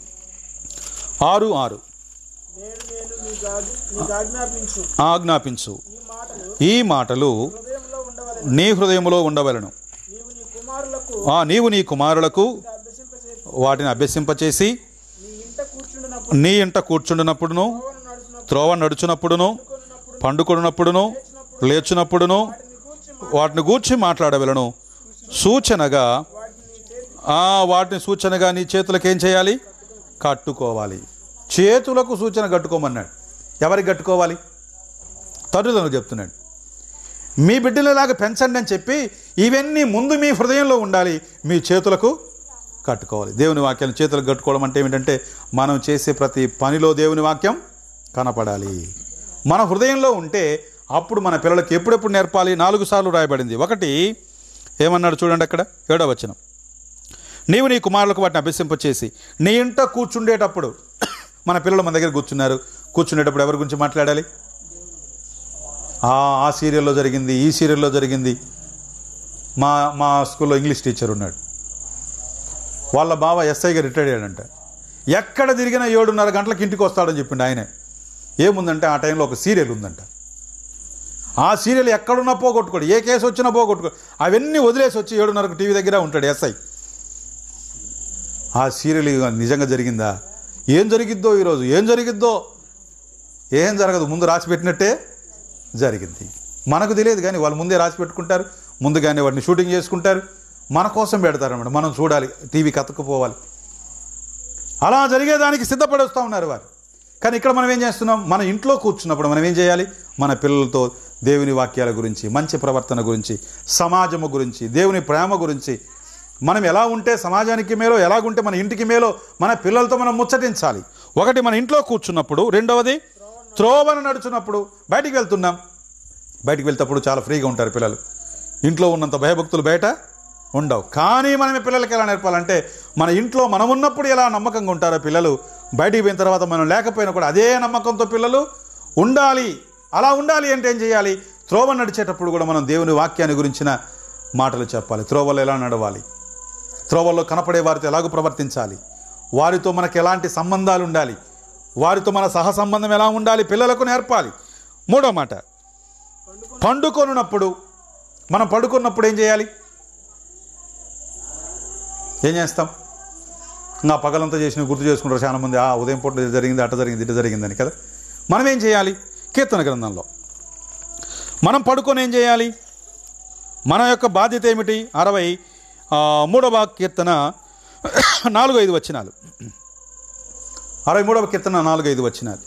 ఆరు ఆరు నేడు నేను మీకు ఆజ్ఞ- మీకు ఆజ్ఞాపించు ఆజ్ఞాపించు ఈ మాటలు ఈ మాటలు హృదయంలో ఉండవలెను నీ హృదయములో ఉండవలను నీవు నీ కుమారులకు ఆ నీవు నీ కుమారులకు అభ్యసింపచేసి వాటిని అభ్యసింపచేసి నీ ఇంట కూర్చుండినప్పుడు నీ ఇంట కూర్చుండునప్పుడును పవను నడుచునప్పుడు త్రోవ నడుచునప్పుడును పండుకొనున్నప్పుడును లేచునప్పుడును వాటిని గూర్చి మాట్లాడవలను సూచనగా వాటిని నీ చేతి ఆ వాటిని సూచనగా నీ చేతులకు ఏం చేయాలి కట్టుకోవాలి చేతులకు సూచన కట్టుకోమన్నాడు ఎవరికి కట్టుకోవాలి తల్లిదండ్రులు చెప్తున్నాడు మీ బిడ్డలలాగా పెంచండి అని చెప్పి ఇవన్నీ ముందు మీ హృదయంలో ఉండాలి మీ చేతులకు కట్టుకోవాలి దేవుని వాక్యాన్ని చేతులకు కట్టుకోవడం అంటే ఏమిటంటే మనం చేసే ప్రతి పనిలో దేవుని వాక్యం కనపడాలి మన హృదయంలో ఉంటే అప్పుడు మన పిల్లలకు ఎప్పుడెప్పుడు నేర్పాలి నాలుగు సార్లు రాయబడింది ఒకటి ఏమన్నాడు చూడండి అక్కడ ఏడవ వచనం నీవు నీ కుమారులకు వాటిని అభ్యసింపచేసి నీ ఇంట కూర్చుండేటప్పుడు మన పిల్లలు మన దగ్గర కూర్చున్నారు కూర్చునేటప్పుడు ఎవరి గురించి మాట్లాడాలి ఆ ఆ సీరియల్లో జరిగింది ఈ సీరియల్లో జరిగింది మా మా స్కూల్లో ఇంగ్లీష్ టీచర్ ఉన్నాడు వాళ్ళ బావ ఎస్ఐగా రిటైర్డ్ అయ్యాడంట ఎక్కడ తిరిగినా ఏడున్నర గంటలకు ఇంటికి వస్తాడని చెప్పిండు ఆయనే ఏముందంటే ఆ టైంలో ఒక సీరియల్ ఉందంట ఆ సీరియల్ ఎక్కడున్నా పోగొట్టుకోడు ఏ కేసు వచ్చినా పోగొట్టుకో అవన్నీ వదిలేసి వచ్చి ఏడున్నరకు టీవీ దగ్గర ఉంటాడు ఎస్ఐ ఆ సీరియల్ ఇక నిజంగా జరిగిందా ఏం జరిగిద్దో ఈరోజు ఏం జరిగిద్దో ఏం జరగదు ముందు రాసి పెట్టినట్టే జరిగింది మనకు తెలియదు కానీ వాళ్ళు ముందే రాసి పెట్టుకుంటారు ముందుగానే వాటిని షూటింగ్ చేసుకుంటారు మన కోసం పెడతారన్నమాట మనం చూడాలి టీవీకి అతుక్కుపోవాలి అలా జరిగేదానికి సిద్ధపడొస్తూ ఉన్నారు వారు కానీ ఇక్కడ మనం ఏం చేస్తున్నాం మన ఇంట్లో కూర్చున్నప్పుడు మనం ఏం చేయాలి మన పిల్లలతో దేవుని వాక్యాల గురించి మంచి ప్రవర్తన గురించి సమాజము గురించి దేవుని ప్రేమ గురించి మనం ఎలా ఉంటే సమాజానికి మేలో ఎలాగుంటే మన ఇంటికి మేలో మన పిల్లలతో మనం ముచ్చటించాలి ఒకటి మన ఇంట్లో కూర్చున్నప్పుడు రెండవది త్రోవను నడుచున్నప్పుడు బయటికి వెళ్తున్నాం బయటికి వెళ్తేప్పుడు చాలా ఫ్రీగా ఉంటారు పిల్లలు ఇంట్లో ఉన్నంత భయభక్తులు బయట ఉండవు కానీ మనం ఈ పిల్లలకి ఎలా నేర్పాలంటే మన ఇంట్లో మనం ఉన్నప్పుడు ఎలా నమ్మకంగా ఉంటారో పిల్లలు బయటికి పోయిన తర్వాత మనం లేకపోయినా కూడా అదే నమ్మకంతో పిల్లలు ఉండాలి అలా ఉండాలి అంటే ఏం చేయాలి త్రోవ నడిచేటప్పుడు కూడా మనం దేవుని వాక్యాన్ని గురించిన మాటలు చెప్పాలి త్రోవలో ఎలా నడవాలి త్రోవల్లో కనపడే వారితో ఎలాగో ప్రవర్తించాలి వారితో మనకు ఎలాంటి సంబంధాలు ఉండాలి వారితో మన సహ సంబంధం ఎలా ఉండాలి పిల్లలకు నేర్పాలి మూడో మాట పండుకొనున్నప్పుడు మనం పడుకున్నప్పుడు ఏం చేయాలి ఏం చేస్తాం నా పగలంతా చేసిన గుర్తు చేసుకుంటారు చాలా మంది ఆ ఉదయం పూట ఇది జరిగింది అట జరిగింది ఇటు జరిగిందని కదా మనం ఏం చేయాలి కీర్తన గ్రంథంలో మనం పడుకొని ఏం చేయాలి మన యొక్క బాధ్యత ఏమిటి అరవై ఆ, మూడవ కీర్తన నాలుగు ఐదు వచ్చినాలు అరవై మూడవ కీర్తన నాలుగు ఐదు వచ్చినాలు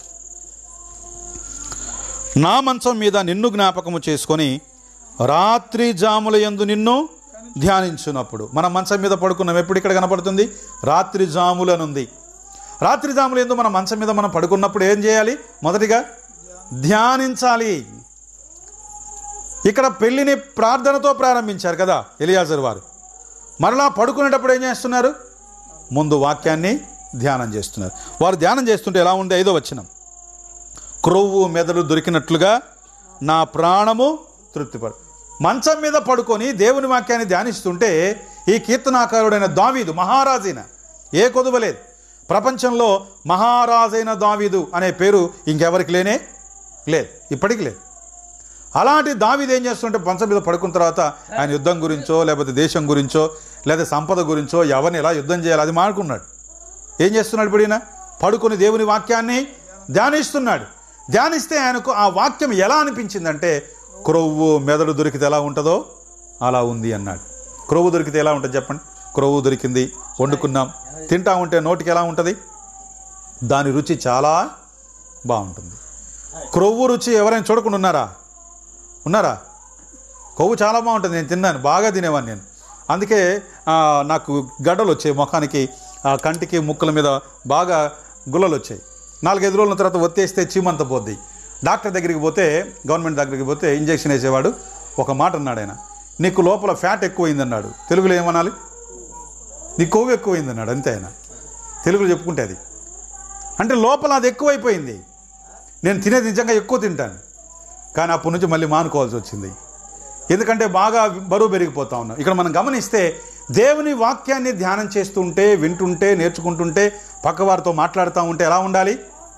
నా మంచం మీద నిన్ను జ్ఞాపకము చేసుకొని రాత్రి జాముల యందు నిన్ను ధ్యానించున్నప్పుడు మన మంచం మీద పడుకున్నాం ఎప్పుడు ఇక్కడ కనపడుతుంది రాత్రి జాములనుంది రాత్రి జాముల ఎందు మన మంచం మీద మనం పడుకున్నప్పుడు ఏం చేయాలి మొదటిగా ధ్యానించాలి ఇక్కడ పెళ్లిని ప్రార్థనతో ప్రారంభించారు కదా ఎలియాజర్ వారు మరలా పడుకునేటప్పుడు ఏం చేస్తున్నారు ముందు వాక్యాన్ని ధ్యానం చేస్తున్నారు వారు ధ్యానం చేస్తుంటే ఎలా ఉంది ఐదో వచ్చినం క్రొవ్వు మెదడు దొరికినట్లుగా నా ప్రాణము తృప్తిపడు మంచం మీద పడుకొని దేవుని వాక్యాన్ని ధ్యానిస్తుంటే ఈ కీర్తనాకారుడైన దావీదు మహారాజైన ఏ కొదువలేదు ప్రపంచంలో మహారాజైన దావీదు అనే పేరు ఇంకెవరికి లేనే లేదు ఇప్పటికి లేదు అలాంటి దావీదు ఏం చేస్తుంటే పంచం మీద పడుకున్న తర్వాత ఆయన యుద్ధం గురించో లేకపోతే దేశం గురించో లేదా సంపద గురించో ఎవరిని ఎలా యుద్ధం చేయాలి అది మానుకున్నాడు ఏం చేస్తున్నాడు ఇప్పుడు ఈయన పడుకొని దేవుని వాక్యాన్ని ధ్యానిస్తున్నాడు ధ్యానిస్తే ఆయనకు ఆ వాక్యం ఎలా అనిపించిందంటే క్రొవ్వు మెదడు దొరికితే ఎలా ఉంటుందో అలా ఉంది అన్నాడు క్రొవ్వు దొరికితే ఎలా ఉంటుంది చెప్పండి క్రొవ్వు దొరికింది వండుకున్నాం తింటా ఉంటే నోటికి ఎలా ఉంటుంది దాని రుచి చాలా బాగుంటుంది క్రొవ్వు రుచి ఎవరైనా చూడకుండా ఉన్నారా ఉన్నారా కొవ్వు చాలా బాగుంటుంది నేను తిన్నాను బాగా తినేవాడిని నేను అందుకే ఆ, నాకు గడ్డలు వచ్చాయి ముఖానికి ఆ కంటికి ముక్కల మీద బాగా గుల్లలు వచ్చాయి నాలుగైదు రోజుల తర్వాత ఒత్తేస్తే చీమంత పోద్ది డాక్టర్ దగ్గరికి పోతే గవర్నమెంట్ దగ్గరికి పోతే ఇంజెక్షన్ వేసేవాడు ఒక మాట అన్నాడు ఆయన నీకు లోపల ఫ్యాట్ ఎక్కువైందన్నాడు తెలుగులో ఏమనాలి నీ కొవ్వు ఎక్కువైందన్నాడు అంతే ఆయన తెలుగులో చెప్పుకుంటే అది అంటే లోపల అది ఎక్కువైపోయింది నేను తినేది నిజంగా ఎక్కువ తింటాను కానీ అప్పటి నుంచి మళ్ళీ మానుకోవాల్సి వచ్చింది ఎందుకంటే బాగా బరువు పెరిగిపోతా ఉన్నాం ఇక్కడ మనం గమనిస్తే దేవుని వాక్యాన్ని ధ్యానం చేస్తుంటే వింటుంటే నేర్చుకుంటుంటే పక్కవారితో మాట్లాడుతూ ఉంటే ఎలా ఉండాలి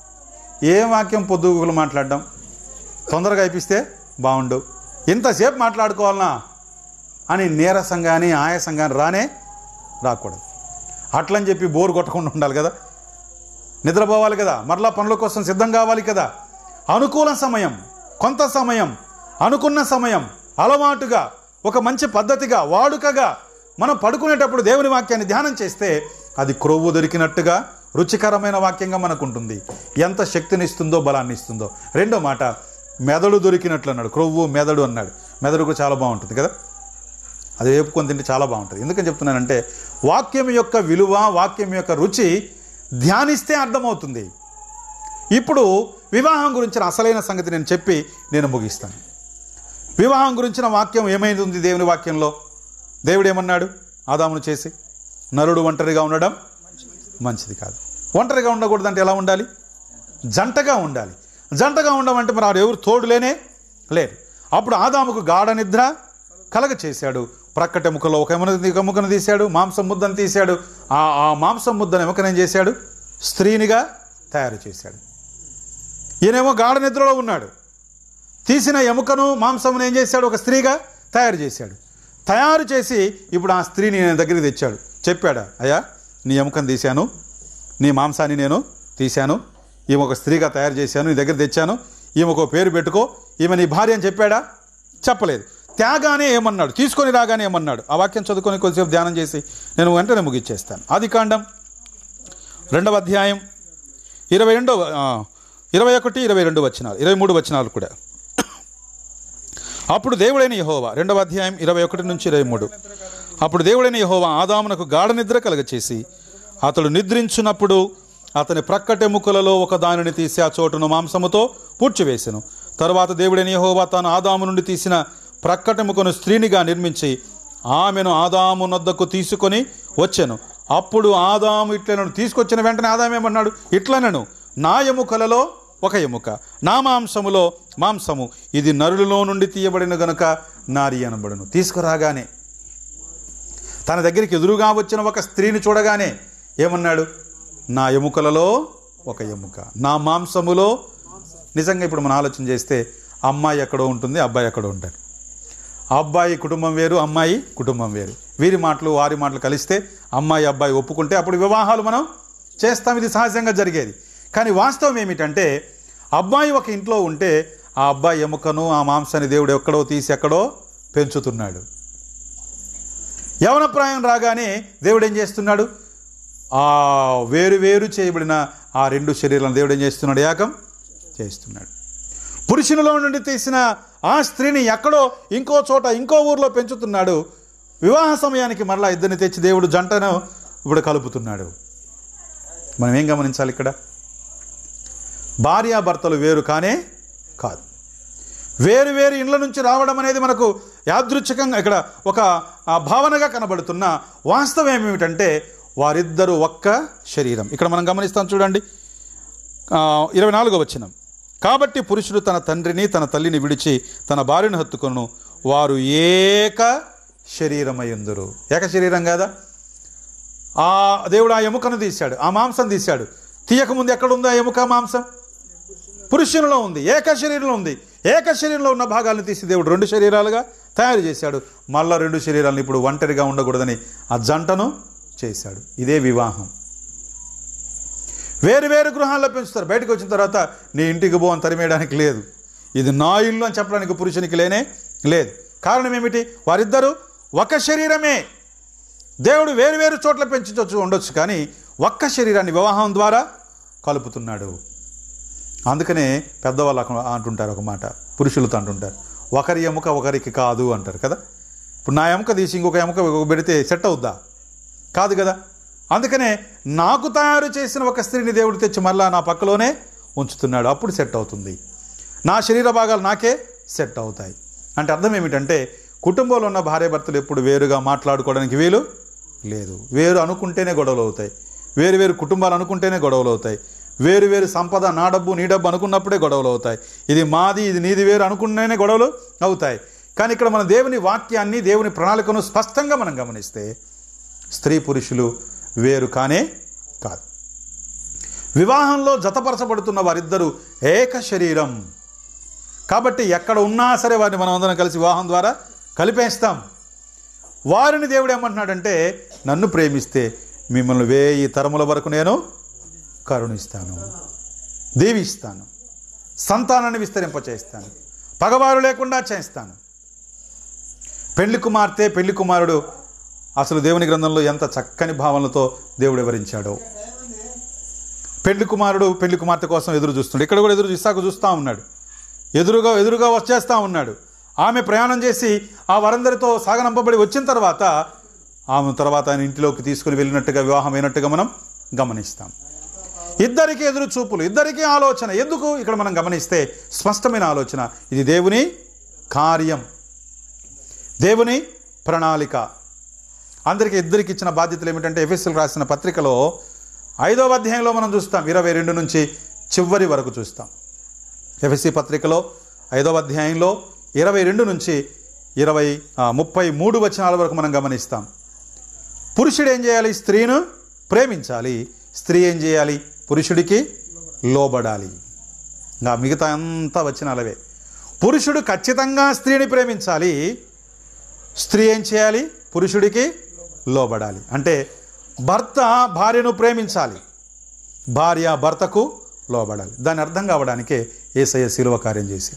ఏ వాక్యం పొద్దుగులు మాట్లాడడం తొందరగా అయిపిస్తే బాగుండు ఇంతసేపు మాట్లాడుకోవాలనా అని నీరసంగాని ఆయాసంగాని రానే రాకూడదు అట్లని చెప్పి బోరు కొట్టకుండా ఉండాలి కదా నిద్రపోవాలి కదా మరలా పనుల కోసం సిద్ధం కావాలి కదా అనుకూల సమయం కొంత సమయం అనుకున్న సమయం అలవాటుగా ఒక మంచి పద్ధతిగా వాడుకగా మనం పడుకునేటప్పుడు దేవుని వాక్యాన్ని ధ్యానం చేస్తే అది క్రొవ్వు దొరికినట్టుగా రుచికరమైన వాక్యంగా మనకు ఉంటుంది ఎంత శక్తిని ఇస్తుందో బలాన్ని ఇస్తుందో రెండో మాట మెదడు దొరికినట్లు అన్నాడు క్రొవ్వు మెదడు అన్నాడు మెదడు కూడా చాలా బాగుంటుంది కదా అది వేపుకొని తింటే చాలా బాగుంటుంది ఎందుకని చెప్తున్నానంటే వాక్యం యొక్క విలువ వాక్యం యొక్క రుచి ధ్యానిస్తే అర్థమవుతుంది ఇప్పుడు వివాహం గురించిన అసలైన సంగతి నేను చెప్పి నేను ముగిస్తాను వివాహం గురించిన వాక్యం ఏమైంది ఉంది దేవుని వాక్యంలో దేవుడు ఏమన్నాడు ఆదామును చేసి నరుడు ఒంటరిగా ఉండడం మంచిది కాదు ఒంటరిగా ఉండకూడదంటే ఎలా ఉండాలి జంటగా ఉండాలి జంటగా ఉండమంటే మరి ఆడు ఎవరు తోడులేనే లేరు అప్పుడు ఆదాముకు గాఢ నిద్ర కలగ చేశాడు ప్రక్కట ఎముకలో ఒక ఎముక ఒక ఎముకను తీశాడు మాంసం ముద్దను తీశాడు ఆ ఆ మాంసం ముద్దను ఎముకను ఏం చేశాడు స్త్రీనిగా తయారు చేశాడు ఈయనేమో గాఢ నిద్రలో ఉన్నాడు తీసిన ఎముకను మాంసమును ఏం చేశాడు ఒక స్త్రీగా తయారు చేశాడు తయారు చేసి ఇప్పుడు ఆ స్త్రీని నేను దగ్గరికి తెచ్చాడు చెప్పాడా అయ్యా నీ ఎముకను తీశాను నీ మాంసాన్ని నేను తీశాను ఈమె ఒక స్త్రీగా తయారు చేశాను నీ దగ్గర తెచ్చాను ఈమె ఒక పేరు పెట్టుకో ఈమె నీ భార్య అని చెప్పాడా చెప్పలేదు త్యాగానే ఏమన్నాడు తీసుకొని రాగానే ఏమన్నాడు ఆ వాక్యం చదువుకొని కొద్దిసేపు ధ్యానం చేసి నేను వెంటనే ముగిచ్చేస్తాను ఆది కాండం రెండవ అధ్యాయం ఇరవై రెండవ ఆ, ఇరవై ఒకటి ఇరవై రెండు వచనాలు ఇరవై మూడు వచనాలు కూడా అప్పుడు దేవుడైన యహోవా రెండవ అధ్యాయం ఇరవై ఒకటి నుంచి ఇరవై మూడు అప్పుడు దేవుడైన యహోవా ఆదామునకు గాఢ నిద్ర కలగచేసి అతడు నిద్రించున్నప్పుడు అతని ప్రక్కటెముకలలో ఒక దానిని తీసి ఆ చోటును మాంసముతో పూడ్చివేసెను తరువాత దేవుడైన యహోవా తాను ఆదాము నుండి తీసిన ప్రక్కటెముకను స్త్రీనిగా నిర్మించి ఆమెను ఆదాము నొద్దకు తీసుకొని వచ్చెను అప్పుడు ఆదాము ఇట్లనను తీసుకొచ్చిన వెంటనే ఆదాము ఏమన్నాడు ఇట్లనను నా ఎముకలలో ఒక ఎముక నా మాంసములో మాంసము ఇది నరులలో నుండి తీయబడిన గనుక నారి అనబడును తీసుకురాగానే తన దగ్గరికి ఎదురుగా వచ్చిన ఒక స్త్రీని చూడగానే ఏమన్నాడు నా ఎముకలలో ఒక ఎముక నా మాంసములో నిజంగా ఇప్పుడు మనం ఆలోచన చేస్తే అమ్మాయి ఎక్కడో ఉంటుంది అబ్బాయి ఎక్కడో ఉంటారు అబ్బాయి కుటుంబం వేరు అమ్మాయి కుటుంబం వేరు వీరి మాటలు వారి మాటలు కలిస్తే అమ్మాయి అబ్బాయి ఒప్పుకుంటే అప్పుడు వివాహాలు మనం చేస్తాం ఇది సహజంగా జరిగేది కానీ వాస్తవం ఏమిటంటే అబ్బాయి ఒక ఇంట్లో ఉంటే ఆ అబ్బాయి ఎముకను ఆ మాంసాన్ని దేవుడు ఎక్కడో తీసి ఎక్కడో పెంచుతున్నాడు యవనప్రాయం రాగానే దేవుడు ఏం చేస్తున్నాడు ఆ వేరు వేరు చేయబడిన ఆ రెండు శరీరాలను దేవుడు ఏం చేస్తున్నాడు ఏకం చేస్తున్నాడు పురుషునిలో నుండి తీసిన ఆ స్త్రీని ఎక్కడో ఇంకో చోట ఇంకో ఊర్లో పెంచుతున్నాడు వివాహ సమయానికి మరలా ఇద్దరిని తెచ్చి దేవుడు జంటను ఇప్పుడు కలుపుతున్నాడు మనం ఏం గమనించాలి ఇక్కడ భార్యాభర్తలు వేరు కానే కాదు వేరు వేరు ఇండ్ల నుంచి రావడం అనేది మనకు యాదృచ్ఛికంగా ఇక్కడ ఒక ఆ, భావనగా కనబడుతున్న వాస్తవం ఏమిటంటే వారిద్దరూ ఒక్క శరీరం ఇక్కడ మనం గమనిస్తాం చూడండి ఆ, ఇరవై నాలుగో వచ్చినం కాబట్టి పురుషుడు తన తండ్రిని తన తల్లిని విడిచి తన భార్యను హత్తుకొను వారు ఏక శరీరమయ్యుందురు ఏక శరీరం కాదా ఆ దేవుడు ఆ ఎముకను తీశాడు ఆ మాంసం తీశాడు తీయకముందు ఎక్కడుంది ఆ ఎముక మాంసం పురుషునిలో ఉంది ఏక శరీరంలో ఉంది ఏక శరీరంలో ఉన్న భాగాలను తీసి దేవుడు రెండు శరీరాలుగా తయారు చేశాడు మళ్ళా రెండు శరీరాలను ఇప్పుడు ఒంటరిగా ఉండకూడదని ఆ జంటను చేశాడు ఇదే వివాహం వేరు వేరు గృహాల్లో పెంచుతారు బయటకు వచ్చిన తర్వాత నీ ఇంటికి పో అని తరిమేయడానికి లేదు ఇది నా ఇల్లు అని చెప్పడానికి పురుషునికి లేనే లేదు కారణం ఏమిటి వారిద్దరూ ఒక శరీరమే దేవుడు వేరు వేరు చోట్ల పెంచవచ్చు ఉండొచ్చు కానీ ఒక్క శరీరాన్ని వివాహం ద్వారా కలుపుతున్నాడు అందుకనే పెద్దవాళ్ళు అక్కడ అంటుంటారు ఒక మాట పురుషులతో అంటుంటారు ఒకరి ఎముక ఒకరికి కాదు అంటారు కదా ఇప్పుడు నా ఎముక తీసి ఇంకొక ఎముక పెడితే సెట్ అవుద్దా కాదు కదా అందుకనే నాకు తయారు చేసిన ఒక స్త్రీని దేవుడు తెచ్చి మళ్ళా నా పక్కలోనే ఉంచుతున్నాడు అప్పుడు సెట్ అవుతుంది నా శరీర భాగాలు నాకే సెట్ అవుతాయి అంటే అర్థం ఏమిటంటే కుటుంబంలో ఉన్న భార్యాభర్తలు ఎప్పుడు వేరుగా మాట్లాడుకోవడానికి వీలు లేదు వేరు అనుకుంటేనే గొడవలు అవుతాయి వేరు వేరు కుటుంబాలు అనుకుంటేనే గొడవలు అవుతాయి వేరు వేరు సంపద నా డబ్బు నీ డబ్బు అనుకున్నప్పుడే గొడవలు అవుతాయి ఇది మాది ఇది నీది వేరు అనుకున్ననే గొడవలు అవుతాయి కానీ ఇక్కడ మన దేవుని వాక్యాన్ని దేవుని ప్రణాళికను స్పష్టంగా మనం గమనిస్తే స్త్రీ పురుషులు వేరు కానే కాదు వివాహంలో జతపరచబడుతున్న వారిద్దరూ ఏక శరీరం కాబట్టి ఎక్కడ ఉన్నా సరే వారిని మనం అందరం కలిసి వివాహం ద్వారా కలిపేస్తాం వారిని దేవుడు ఏమంటున్నాడంటే నన్ను ప్రేమిస్తే మిమ్మల్ని వేయి తరముల వరకు నేను కరుణిస్తాను దీవిస్తాను సంతానాన్ని విస్తరింపచేస్తాను పగవారు లేకుండా చేస్తాను పెళ్లి కుమార్తె పెళ్లి కుమారుడు అసలు దేవుని గ్రంథంలో ఎంత చక్కని భావనలతో దేవుడు వివరించాడో పెళ్లి కుమారుడు పెళ్లి కుమార్తె కోసం ఎదురు చూస్తున్నాడు ఇక్కడ కూడా ఎదురు ఇస్సాకు చూస్తూ ఉన్నాడు ఎదురుగా ఎదురుగా వచ్చేస్తూ ఉన్నాడు ఆమె ప్రయాణం చేసి ఆ వరందరితో సాగనంపబడి వచ్చిన తర్వాత ఆమె తర్వాత ఆయన ఇంటిలోకి తీసుకుని వెళ్ళినట్టుగా వివాహం అయినట్టుగా మనం గమనిస్తాం ఇద్దరికి ఎదురు చూపులు ఇద్దరికి ఆలోచన ఎందుకు ఇక్కడ మనం గమనిస్తే స్పష్టమైన ఆలోచన ఇది దేవుని కార్యం దేవుని ప్రణాళిక అందరికీ ఇద్దరికి ఇచ్చిన బాధ్యతలు ఏమిటంటే ఎఫ్ఎస్ఎల్ రాసిన పత్రికలో ఐదవ అధ్యాయంలో మనం చూస్తాం ఇరవై రెండు నుంచి చివరి వరకు చూస్తాం ఎఫ్ఎస్సి పత్రికలో ఐదవ అధ్యాయంలో ఇరవై రెండు నుంచి ఇరవై ఆ, ముప్పై మూడు వచనాల వరకు మనం గమనిస్తాం పురుషుడు ఏం చేయాలి స్త్రీను ప్రేమించాలి స్త్రీ ఏం చేయాలి పురుషుడికి లోబడాలి ఇంకా మిగతా అంతా వచనాలవే పురుషుడు ఖచ్చితంగా స్త్రీని ప్రేమించాలి స్త్రీ ఏం చేయాలి పురుషుడికి లోబడాలి అంటే భర్త భార్యను ప్రేమించాలి భార్య భర్తకు లోబడాలి దాని అర్థం కావడానికే ఏసయ్య శిలువ కార్యం చేశాడు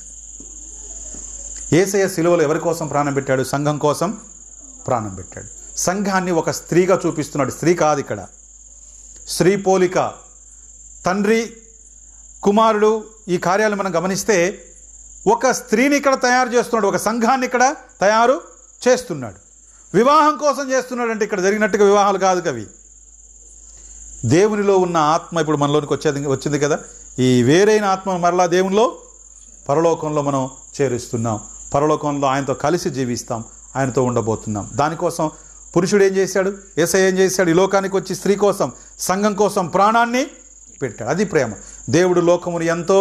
ఏసయ్య శిలువలో ఎవరి కోసం ప్రాణం పెట్టాడు సంఘం కోసం ప్రాణం పెట్టాడు సంఘాన్ని ఒక స్త్రీగా చూపిస్తున్నాడు స్త్రీ కాదు ఇక్కడ స్త్రీ పోలిక తండ్రి కుమారుడు ఈ కార్యాలు మనం గమనిస్తే ఒక స్త్రీని ఇక్కడ తయారు చేస్తున్నాడు ఒక సంఘాన్ని ఇక్కడ తయారు చేస్తున్నాడు వివాహం కోసం చేస్తున్నాడు అంటే ఇక్కడ జరిగినట్టుగా వివాహాలు కాదు కవి దేవునిలో ఉన్న ఆత్మ ఇప్పుడు మనలోనికి వచ్చేది వచ్చింది కదా ఈ వేరైన ఆత్మ మరలా దేవునిలో పరలోకంలో మనం చేరుస్తున్నాం పరలోకంలో ఆయనతో కలిసి జీవిస్తాం ఆయనతో ఉండబోతున్నాం దానికోసం పురుషుడు ఏం చేశాడు ఏసై ఏం చేశాడు ఈ లోకానికి వచ్చి స్త్రీ కోసం సంఘం కోసం ప్రాణాన్ని పెట్టాడు అది ప్రేమ దేవుడు లోకమును ఎంతో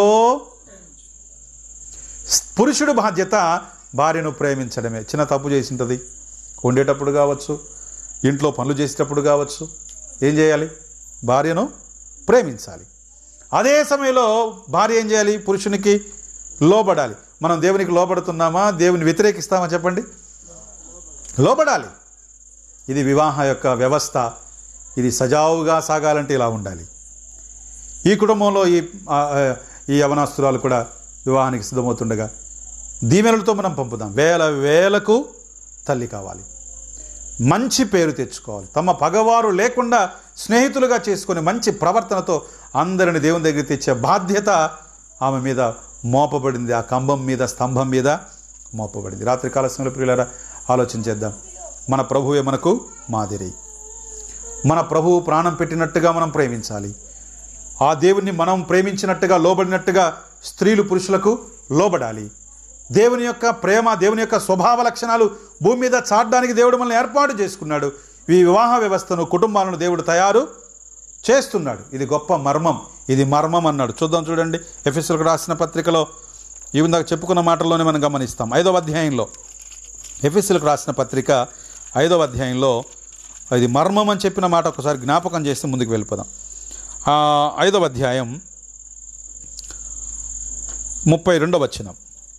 పురుషుడు బాధ్యత భార్యను ప్రేమించడమే చిన్న తప్పు చేసి ఉంటుంది వండేటప్పుడు కావచ్చు ఇంట్లో పనులు చేసేటప్పుడు కావచ్చు ఏం చేయాలి భార్యను ప్రేమించాలి అదే సమయంలో భార్య ఏం చేయాలి పురుషునికి లోబడాలి మనం దేవునికి లోబడుతున్నామా దేవుని వ్యతిరేకిస్తామా చెప్పండి లోబడాలి ఇది వివాహ యొక్క వ్యవస్థ ఇది సజావుగా సాగాలంటే ఇలా ఉండాలి ఈ కుటుంబంలో ఈ ఆ, ఆ, ఈ యవనాస్తురాలు కూడా వివాహానికి సిద్ధమవుతుండగా దీవెనలతో మనం పంపుదాం వేల వేలకు తల్లి కావాలి మంచి పేరు తెచ్చుకోవాలి తమ పగవారు లేకుండా స్నేహితులుగా చేసుకొని మంచి ప్రవర్తనతో అందరిని దేవుని దగ్గర తెచ్చే బాధ్యత ఆమె మీద మోపబడింది ఆ కంబం మీద స్తంభం మీద మోపబడింది రాత్రికాల సమయంలో ప్రియులారా ఆలోచన చేద్దాం మన ప్రభువే మనకు మాదిరి మన ప్రభువు ప్రాణం పెట్టినట్టుగా మనం ప్రేమించాలి ఆ దేవుణ్ణి మనం ప్రేమించినట్టుగా లోబడినట్టుగా స్త్రీలు పురుషులకు లోబడాలి దేవుని యొక్క ప్రేమ దేవుని యొక్క స్వభావ లక్షణాలు భూమి మీద చాటడానికి దేవుడు మనల్ని ఏర్పాటు చేసుకున్నాడు ఈ వివాహ వ్యవస్థను కుటుంబాలను దేవుడు తయారు చేస్తున్నాడు ఇది గొప్ప మర్మం ఇది మర్మం అన్నాడు చూద్దాం చూడండి ఎఫ్ఎస్ఎల్కి రాసిన పత్రికలో ఈ ఇందాక చెప్పుకున్న మాటల్లోనే మనం గమనిస్తాం ఐదవ అధ్యాయంలో ఎఫ్ఎస్ఎల్కి రాసిన పత్రిక ఐదవ అధ్యాయంలో ఇది మర్మం అని చెప్పిన మాట ఒకసారి జ్ఞాపకం చేస్తే ముందుకు వెళ్ళిపోదాం ఆ, ఐదవ అధ్యాయం ముప్పై రెండవ వచనం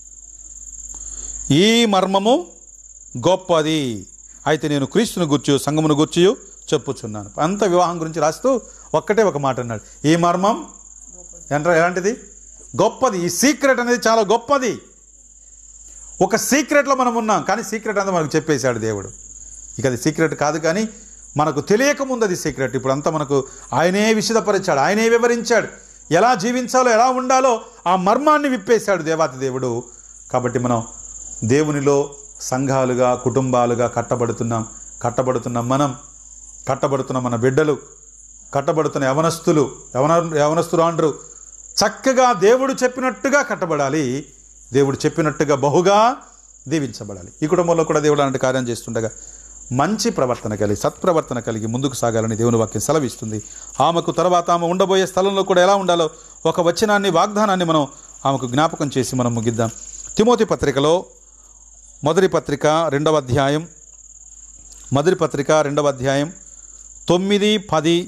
ఈ మర్మము గొప్పది అయితే నేను క్రీస్తుని గుర్చు సంగమును గుర్చి చెప్పుచున్నాను అంత వివాహం గురించి రాస్తూ ఒక్కటే ఒక మాట అన్నాడు ఈ మర్మం ఎంత ఎలాంటిది గొప్పది ఈ సీక్రెట్ అనేది చాలా గొప్పది ఒక సీక్రెట్లో మనం ఉన్నాం కానీ సీక్రెట్ అంతా మనకు చెప్పేశాడు దేవుడు ఇక అది సీక్రెట్ కాదు కానీ మనకు తెలియకముందు అది సీక్రెట్ ఇప్పుడు అంతా మనకు ఆయనే విషదపరిచాడు ఆయనే వివరించాడు ఎలా జీవించాలో ఎలా ఉండాలో ఆ మర్మాన్ని విప్పేశాడు దేవాతి దేవుడు కాబట్టి మనం దేవునిలో సంఘాలుగా కుటుంబాలుగా కట్టబడుతున్నాం కట్టబడుతున్నాం మనం కట్టబడుతున్న మన బిడ్డలు కట్టబడుతున్న యవనస్తులు యవన యవనస్తురాండ్రు చక్కగా దేవుడు చెప్పినట్టుగా కట్టబడాలి దేవుడు చెప్పినట్టుగా బహుగా దీవించబడాలి ఈ కుటుంబంలో కూడా దేవుడు అలాంటి కార్యం చేస్తుండగా మంచి ప్రవర్తన కలిగి సత్ప్రవర్తన కలిగి ముందుకు సాగాలని దేవుని వాక్యం సెలవిస్తుంది ఆమెకు తర్వాత ఆమె ఉండబోయే స్థలంలో కూడా ఎలా ఉండాలో ఒక వచనాన్ని వాగ్దానాన్ని మనం ఆమెకు జ్ఞాపకం చేసి మనం ముగిద్దాం తిమోతి పత్రికలో మొదటి పత్రిక రెండవ అధ్యాయం మొదటి పత్రిక రెండవ అధ్యాయం తొమ్మిది పది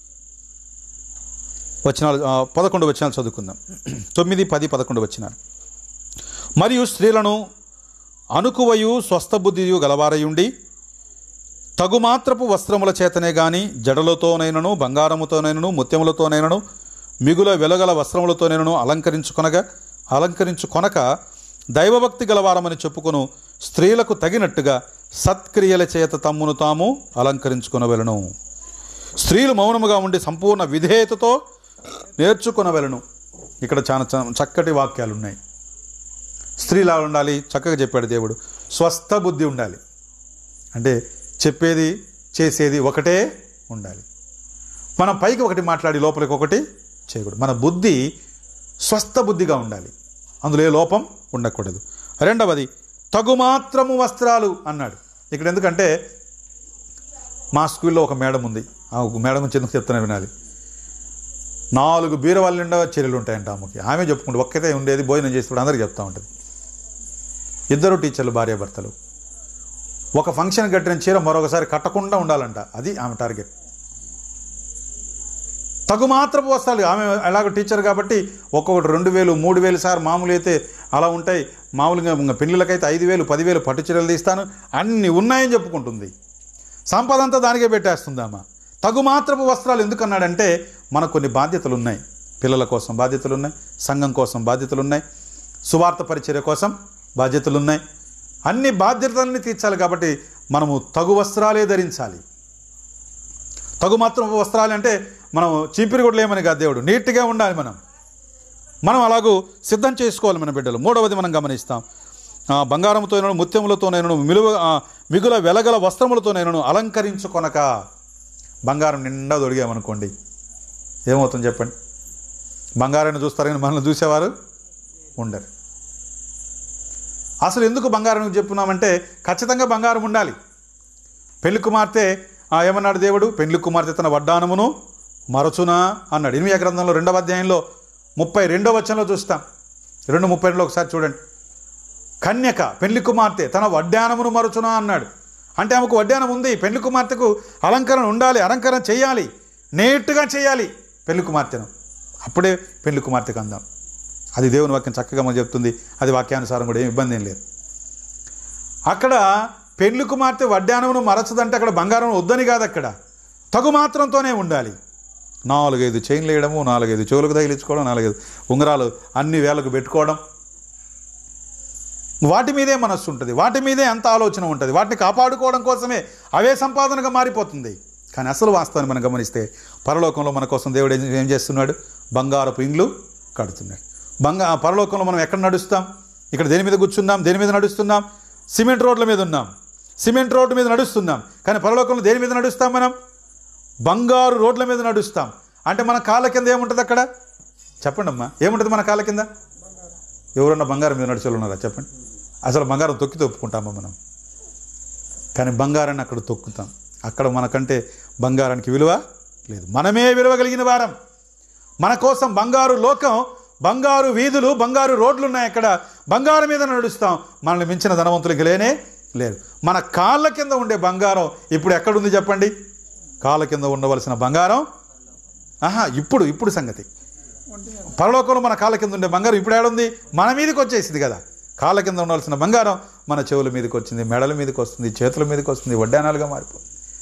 వచనాలు ఆ, పదకొండు వచనాలు చదువుకుందాం తొమ్మిది పది పదకొండు వచనాలు మరియు స్త్రీలను అనుకువయు స్వస్థబుద్ధియు గలవారయుండి తగుమాత్రపు వస్త్రముల చేతనే గాని జడలతోనైనను బంగారముతోనైనను ముత్యములతోనైనను మిగుల వెలగల వస్త్రములతోనైనను అలంకరించుకొనగా అలంకరించుకొనక దైవభక్తి గలవారమని చెప్పుకొను స్త్రీలకు తగినట్టుగా సత్క్రియల చేత తమ్మును తాము అలంకరించుకొనవెలను స్త్రీలు మౌనముగా ఉండి సంపూర్ణ విధేయతతో నేర్చుకొనవెలను ఇక్కడ చాలా చ- చక్కటి వాక్యాలు ఉన్నాయి స్త్రీలా ఉండాలి చక్కగా చెప్పాడు దేవుడు స్వస్థ బుద్ధి ఉండాలి అంటే చెప్పేది చేసేది ఒకటే ఉండాలి మనం పైకి ఒకటి మాట్లాడి లోపలికి ఒకటి చేయకూడదు మన బుద్ధి స్వస్థ బుద్ధిగా ఉండాలి అందులో ఏ లోపం ఉండకూడదు రెండవది తగుమాత్రము వస్త్రాలు అన్నాడు ఇక్కడ ఎందుకంటే మా స్కూల్లో ఒక మేడం ఉంది ఆ ఒక మేడం గురించి ఎందుకు చెప్తున్నా వినాలి నాలుగు బీరవాళ్ళ నిండా చర్యలు ఉంటాయంట ఆమెకి ఆమె చెప్పుకుంటే ఒక్కతే ఉండేది భోజనం చేసేప్పుడు అందరికీ చెప్తా ఉంటుంది ఇద్దరు టీచర్లు భార్యాభర్తలు ఒక ఫంక్షన్ కట్టిన చీర మరొకసారి కట్టకుండా ఉండాలంట అది ఆమె టార్గెట్ తగు మాత్రపు వస్తాలు ఆమె ఎలాగో టీచర్ కాబట్టి ఒక్కొక్కటి రెండు వేలు మూడు వేలు సార్ మామూలు అయితే అలా ఉంటాయి మామూలుగా ఇంకా పెళ్ళిళ్ళకైతే ఐదు వేలు పదివేలు పట్టు చీరలు తీస్తాను అన్నీ ఉన్నాయని చెప్పుకుంటుంది సంపద అంతా దానికే పెట్టేస్తుంది ఆమె తగు మాత్రపు వస్త్రాలు ఎందుకన్నాడంటే మనకు కొన్ని బాధ్యతలు ఉన్నాయి పిల్లల కోసం బాధ్యతలు ఉన్నాయి సంఘం కోసం బాధ్యతలు ఉన్నాయి సువార్త పరిచర్య కోసం బాధ్యతలు ఉన్నాయి అన్ని బాధ్యతలన్నీ తీర్చాలి కాబట్టి మనము తగు వస్త్రాలే ధరించాలి తగు మాత్రం వస్త్రాలు అంటే మనం చీపిరి కూడా లేమని కాదు దేవుడు నీట్గా ఉండాలి మనం మనం అలాగూ సిద్ధం చేసుకోవాలి మన బిడ్డలు మూడవది మనం గమనిస్తాం ఆ, బంగారంతోనైనా ముత్యములతోనైనా మిలువ ఆ, మిగుల వెలగల వస్త్రములతోనైనా అలంకరించుకొనక బంగారం నిండా దొడిగామనుకోండి ఏమవుతుంది చెప్పండి బంగారాన్ని చూస్తారు కానీ మనల్ని చూసేవారు ఉండరు అసలు ఎందుకు బంగారం చెప్పున్నామంటే ఖచ్చితంగా బంగారం ఉండాలి పెళ్లి కుమార్తె ఆ, ఏమన్నాడు దేవుడు పెళ్లి కుమార్తె తన వడ్డానమును మరచునా అన్నాడు ఇనిమియా గ్రంథంలో రెండవ అధ్యాయంలో ముప్పై రెండవ వచనంలో చూస్తాం రెండు ముప్పై రెండులో ఒకసారి చూడండి కన్యక పెళ్లి కుమార్తె తన వడ్డానమును మరచునా అన్నాడు అంటే ఆమెకు వడ్డానం ఉంది పెళ్లి కుమార్తెకు అలంకరణ ఉండాలి అలంకరణ చేయాలి నేట్టుగా చేయాలి పెళ్లి కుమార్తెను అప్పుడే పెళ్లి కుమార్తెకు అందాం అది దేవుని వాక్యం చక్కగా మనకు చెప్తుంది అది వాక్యానుసారం కూడా ఏం ఇబ్బంది ఏం లేదు అక్కడ పెళ్లి కుమార్తె వడ్డానమును మరచదంటే అక్కడ బంగారం వద్దని కాదు అక్కడ తగు మాత్రంతోనే ఉండాలి నాలుగైదు చైన్లు వేయడము నాలుగైదు చెవులకు తగిలించుకోవడం నాలుగైదు ఉంగరాలు అన్ని వేలకు పెట్టుకోవడం వాటి మీదే మనస్సు ఉంటుంది వాటి మీదే అంత ఆలోచన ఉంటుంది వాటిని కాపాడుకోవడం కోసమే అవే సంపాదనగా మారిపోతుంది కానీ అసలు వాస్తవాన్ని మనం గమనిస్తే పరలోకంలో మన కోసం దేవుడు ఏం- ఏం చేస్తున్నాడు బంగారపు ఇండ్లు కడుతున్నాడు బంగా పరలోకంలో మనం ఎక్కడ నడుస్తాం ఇక్కడ దేని మీద కూర్చున్నాం దేని మీద నడుస్తున్నాం సిమెంట్ రోడ్ల మీద ఉన్నాం సిమెంట్ రోడ్డు మీద నడుస్తున్నాం కానీ పరలోకంలో దేని మీద నడుస్తాం మనం బంగారు రోడ్ల మీద నడుస్తాం అంటే మన కాళ్ళ కింద ఏముంటుంది అక్కడ చెప్పండి అమ్మా ఏముంటుంది మన కాళ్ళ కింద ఎవరన్నా బంగారం మీద నడిచేవాళ్ళు ఉన్నారా చెప్పండి అసలు బంగారం తొక్కి తొప్పుకుంటామా మనం కానీ బంగారాన్ని అక్కడ తొక్కుతాం అక్కడ మనకంటే బంగారానికి విలువ లేదు మనమే విలువ కలిగిన వారం మన కోసం బంగారు లోకం బంగారు వీధులు బంగారు రోడ్లు ఉన్నాయి అక్కడ బంగారం మీద నడుస్తాం మనల్ని మించిన ధనవంతులకి లేనే లేరు మన కాళ్ళ కింద ఉండే బంగారం ఇప్పుడు ఎక్కడుంది చెప్పండి కాళ్ళ కింద ఉండవలసిన బంగారం ఆహా ఇప్పుడు ఇప్పుడు సంగతి పరలోకంలో మన కాళ్ళ కింద ఉండే బంగారం ఇప్పుడు ఏడుంది మన మీదకి వచ్చేసింది కదా కాళ్ళ కింద ఉండాల్సిన బంగారం మన చెవుల మీదకి వచ్చింది మెడల మీదకి వస్తుంది చేతుల మీదకి వస్తుంది వడ్డానాలుగా మారిపోతుంది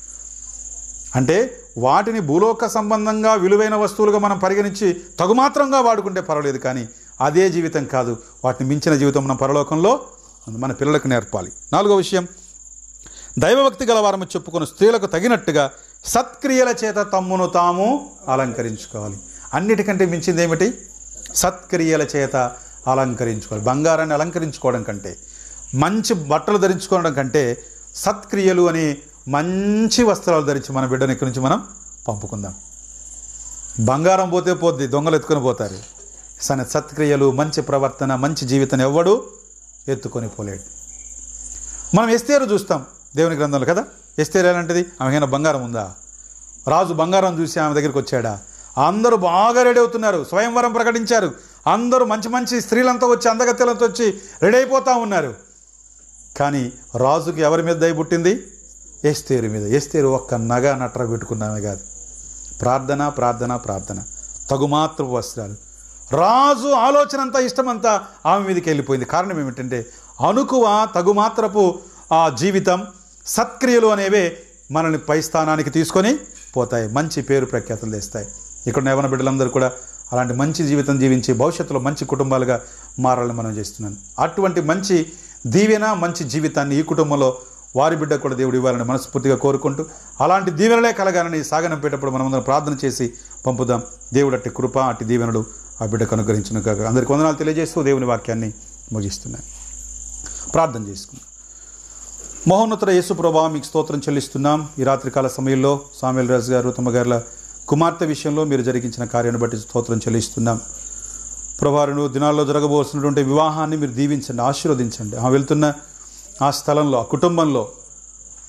అంటే వాటిని భూలోక సంబంధంగా విలువైన వస్తువులుగా మనం పరిగణించి తగుమాత్రంగా వాడుకుంటే పర్వాలేదు కానీ అదే జీవితం కాదు వాటిని మించిన జీవితం మనం పరలోకంలో మన పిల్లలకు నేర్పాలి నాలుగో విషయం దైవభక్తి గలవారము చెప్పుకున్న స్త్రీలకు తగినట్టుగా సత్క్రియల చేత తమ్మును తాము అలంకరించుకోవాలి అన్నిటికంటే మించింది ఏమిటి సత్క్రియల చేత అలంకరించుకోవాలి బంగారాన్ని అలంకరించుకోవడం కంటే మంచి బట్టలు ధరించుకోవడం కంటే సత్క్రియలు అని మంచి వస్త్రాలు ధరించి మన బిడ్డని ఇక్కడి నుంచి మనం పంపుకుందాం బంగారం పోతే పోద్ది దొంగలు ఎత్తుకొని పోతారు సన సత్క్రియలు మంచి ప్రవర్తన మంచి జీవితం ఎవ్వడు ఎత్తుకొని పోలేడు మనం ఎస్తేరు చూస్తాం దేవుని గ్రంథంలో కదా ఎస్తేరు ఎలాంటిది ఆమెకైనా బంగారం ఉందా రాజు బంగారం చూసి ఆమె దగ్గరికి వచ్చాడా అందరూ బాగా రెడీ అవుతున్నారు స్వయంవరం ప్రకటించారు అందరూ మంచి మంచి స్త్రీలంతా వచ్చి అందగత్తెలతో వచ్చి రెడీ అయిపోతూ ఉన్నారు కానీ రాజుకి ఎవరి మీద దయ పుట్టింది ఎస్తేరు మీద ఎస్తేరు ఒక్క నగ నట్ర పెట్టుకున్నామే కాదు ప్రార్థన ప్రార్థన ప్రార్థన తగుమాత్రపు వస్త్రాలు రాజు ఆలోచన అంతా ఇష్టమంతా ఆమె మీదకి వెళ్ళిపోయింది కారణం ఏమిటంటే అనుకువ తగుమాత్రపు ఆ జీవితం సత్క్రియలు అనేవే మనల్ని పై స్థానానికి తీసుకొని పోతాయి మంచి పేరు ప్రఖ్యాతులు తెస్తాయి ఇక్కడ యవన బిడ్డలందరూ కూడా అలాంటి మంచి జీవితం జీవించి భవిష్యత్తులో మంచి కుటుంబాలుగా మారాలని మనం చేస్తున్నాను అటువంటి మంచి దీవెన మంచి జీవితాన్ని ఈ కుటుంబంలో వారి బిడ్డ కూడా దేవుడు ఇవ్వాలని మనస్ఫూర్తిగా కోరుకుంటూ అలాంటి దీవెనలే కలగాలని సాగనంపేటప్పుడు మనమందరం ప్రార్థన చేసి పంపుదాం దేవుడు అట్టి కృప అట్టి దీవెనలు ఆ బిడ్డకు అనుగ్రహించిన కాక అందరికి వందనాలు తెలియజేస్తూ దేవుని వాక్యాన్ని ముగిస్తున్నాను ప్రార్థన చేసుకుందాం మహోన్నతుల యేసు ప్రభా మీకు స్తోత్రం చెల్లిస్తున్నాం ఈ రాత్రికాల సమయంలో సామ్యుల్ రాజు గారు తమ గారుల కుమార్తె విషయంలో మీరు జరిగించిన కార్యాన్ని బట్టి స్తోత్రం చెల్లిస్తున్నాం ప్రభారును దినాల్లో జరగబోతున్నటువంటి వివాహాన్ని మీరు దీవించండి ఆశీర్వదించండి ఆ వెళ్తున్న ఆ స్థలంలో ఆ కుటుంబంలో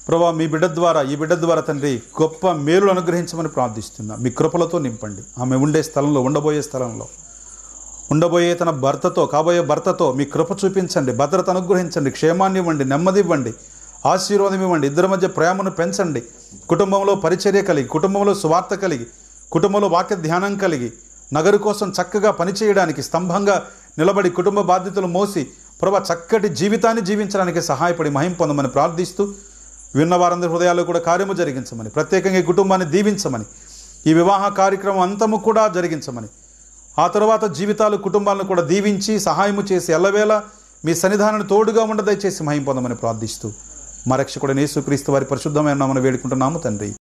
ప్రభా మీ బిడ్డ ద్వారా ఈ బిడ్డ ద్వారా తండ్రి గొప్ప మేలు అనుగ్రహించమని ప్రార్థిస్తున్నా మీ కృపలతో నింపండి ఆమె ఉండే స్థలంలో ఉండబోయే స్థలంలో ఉండబోయే తన భర్తతో కాబోయే భర్తతో మీ కృప చూపించండి భద్రత అనుగ్రహించండి క్షేమాన్ని ఇవ్వండి నెమ్మది ఇవ్వండి ఆశీర్వాదం ఇవ్వండి ఇద్దరి మధ్య ప్రేమను పెంచండి కుటుంబంలో పరిచర్య కలిగి కుటుంబంలో సువార్త కలిగి కుటుంబంలో వాక్య ధ్యానం కలిగి నగరు కోసం చక్కగా పనిచేయడానికి స్తంభంగా నిలబడి కుటుంబ బాధ్యతలు మోసి ప్రభా చక్కటి జీవితాన్ని జీవించడానికి సహాయపడి మహిం పొందమని ప్రార్థిస్తూ విన్న వారందరి హృదయాల్లో కూడా కార్యము జరిగించమని ప్రత్యేకంగా ఈ కుటుంబాన్ని దీవించమని ఈ వివాహ కార్యక్రమం అంతము కూడా జరిగించమని ఆ తరువాత జీవితాలు కుటుంబాలను కూడా దీవించి సహాయము చేసి ఎల్లవేళ మీ సన్నిధానాన్ని తోడుగా ఉండ దయచేసి మహిం పొందమని ప్రార్థిస్తూ మా రక్షకుడు యేసుక్రీస్తు వారి పరిశుద్ధమైన నామను వేడుకుంటున్నాము తండ్రి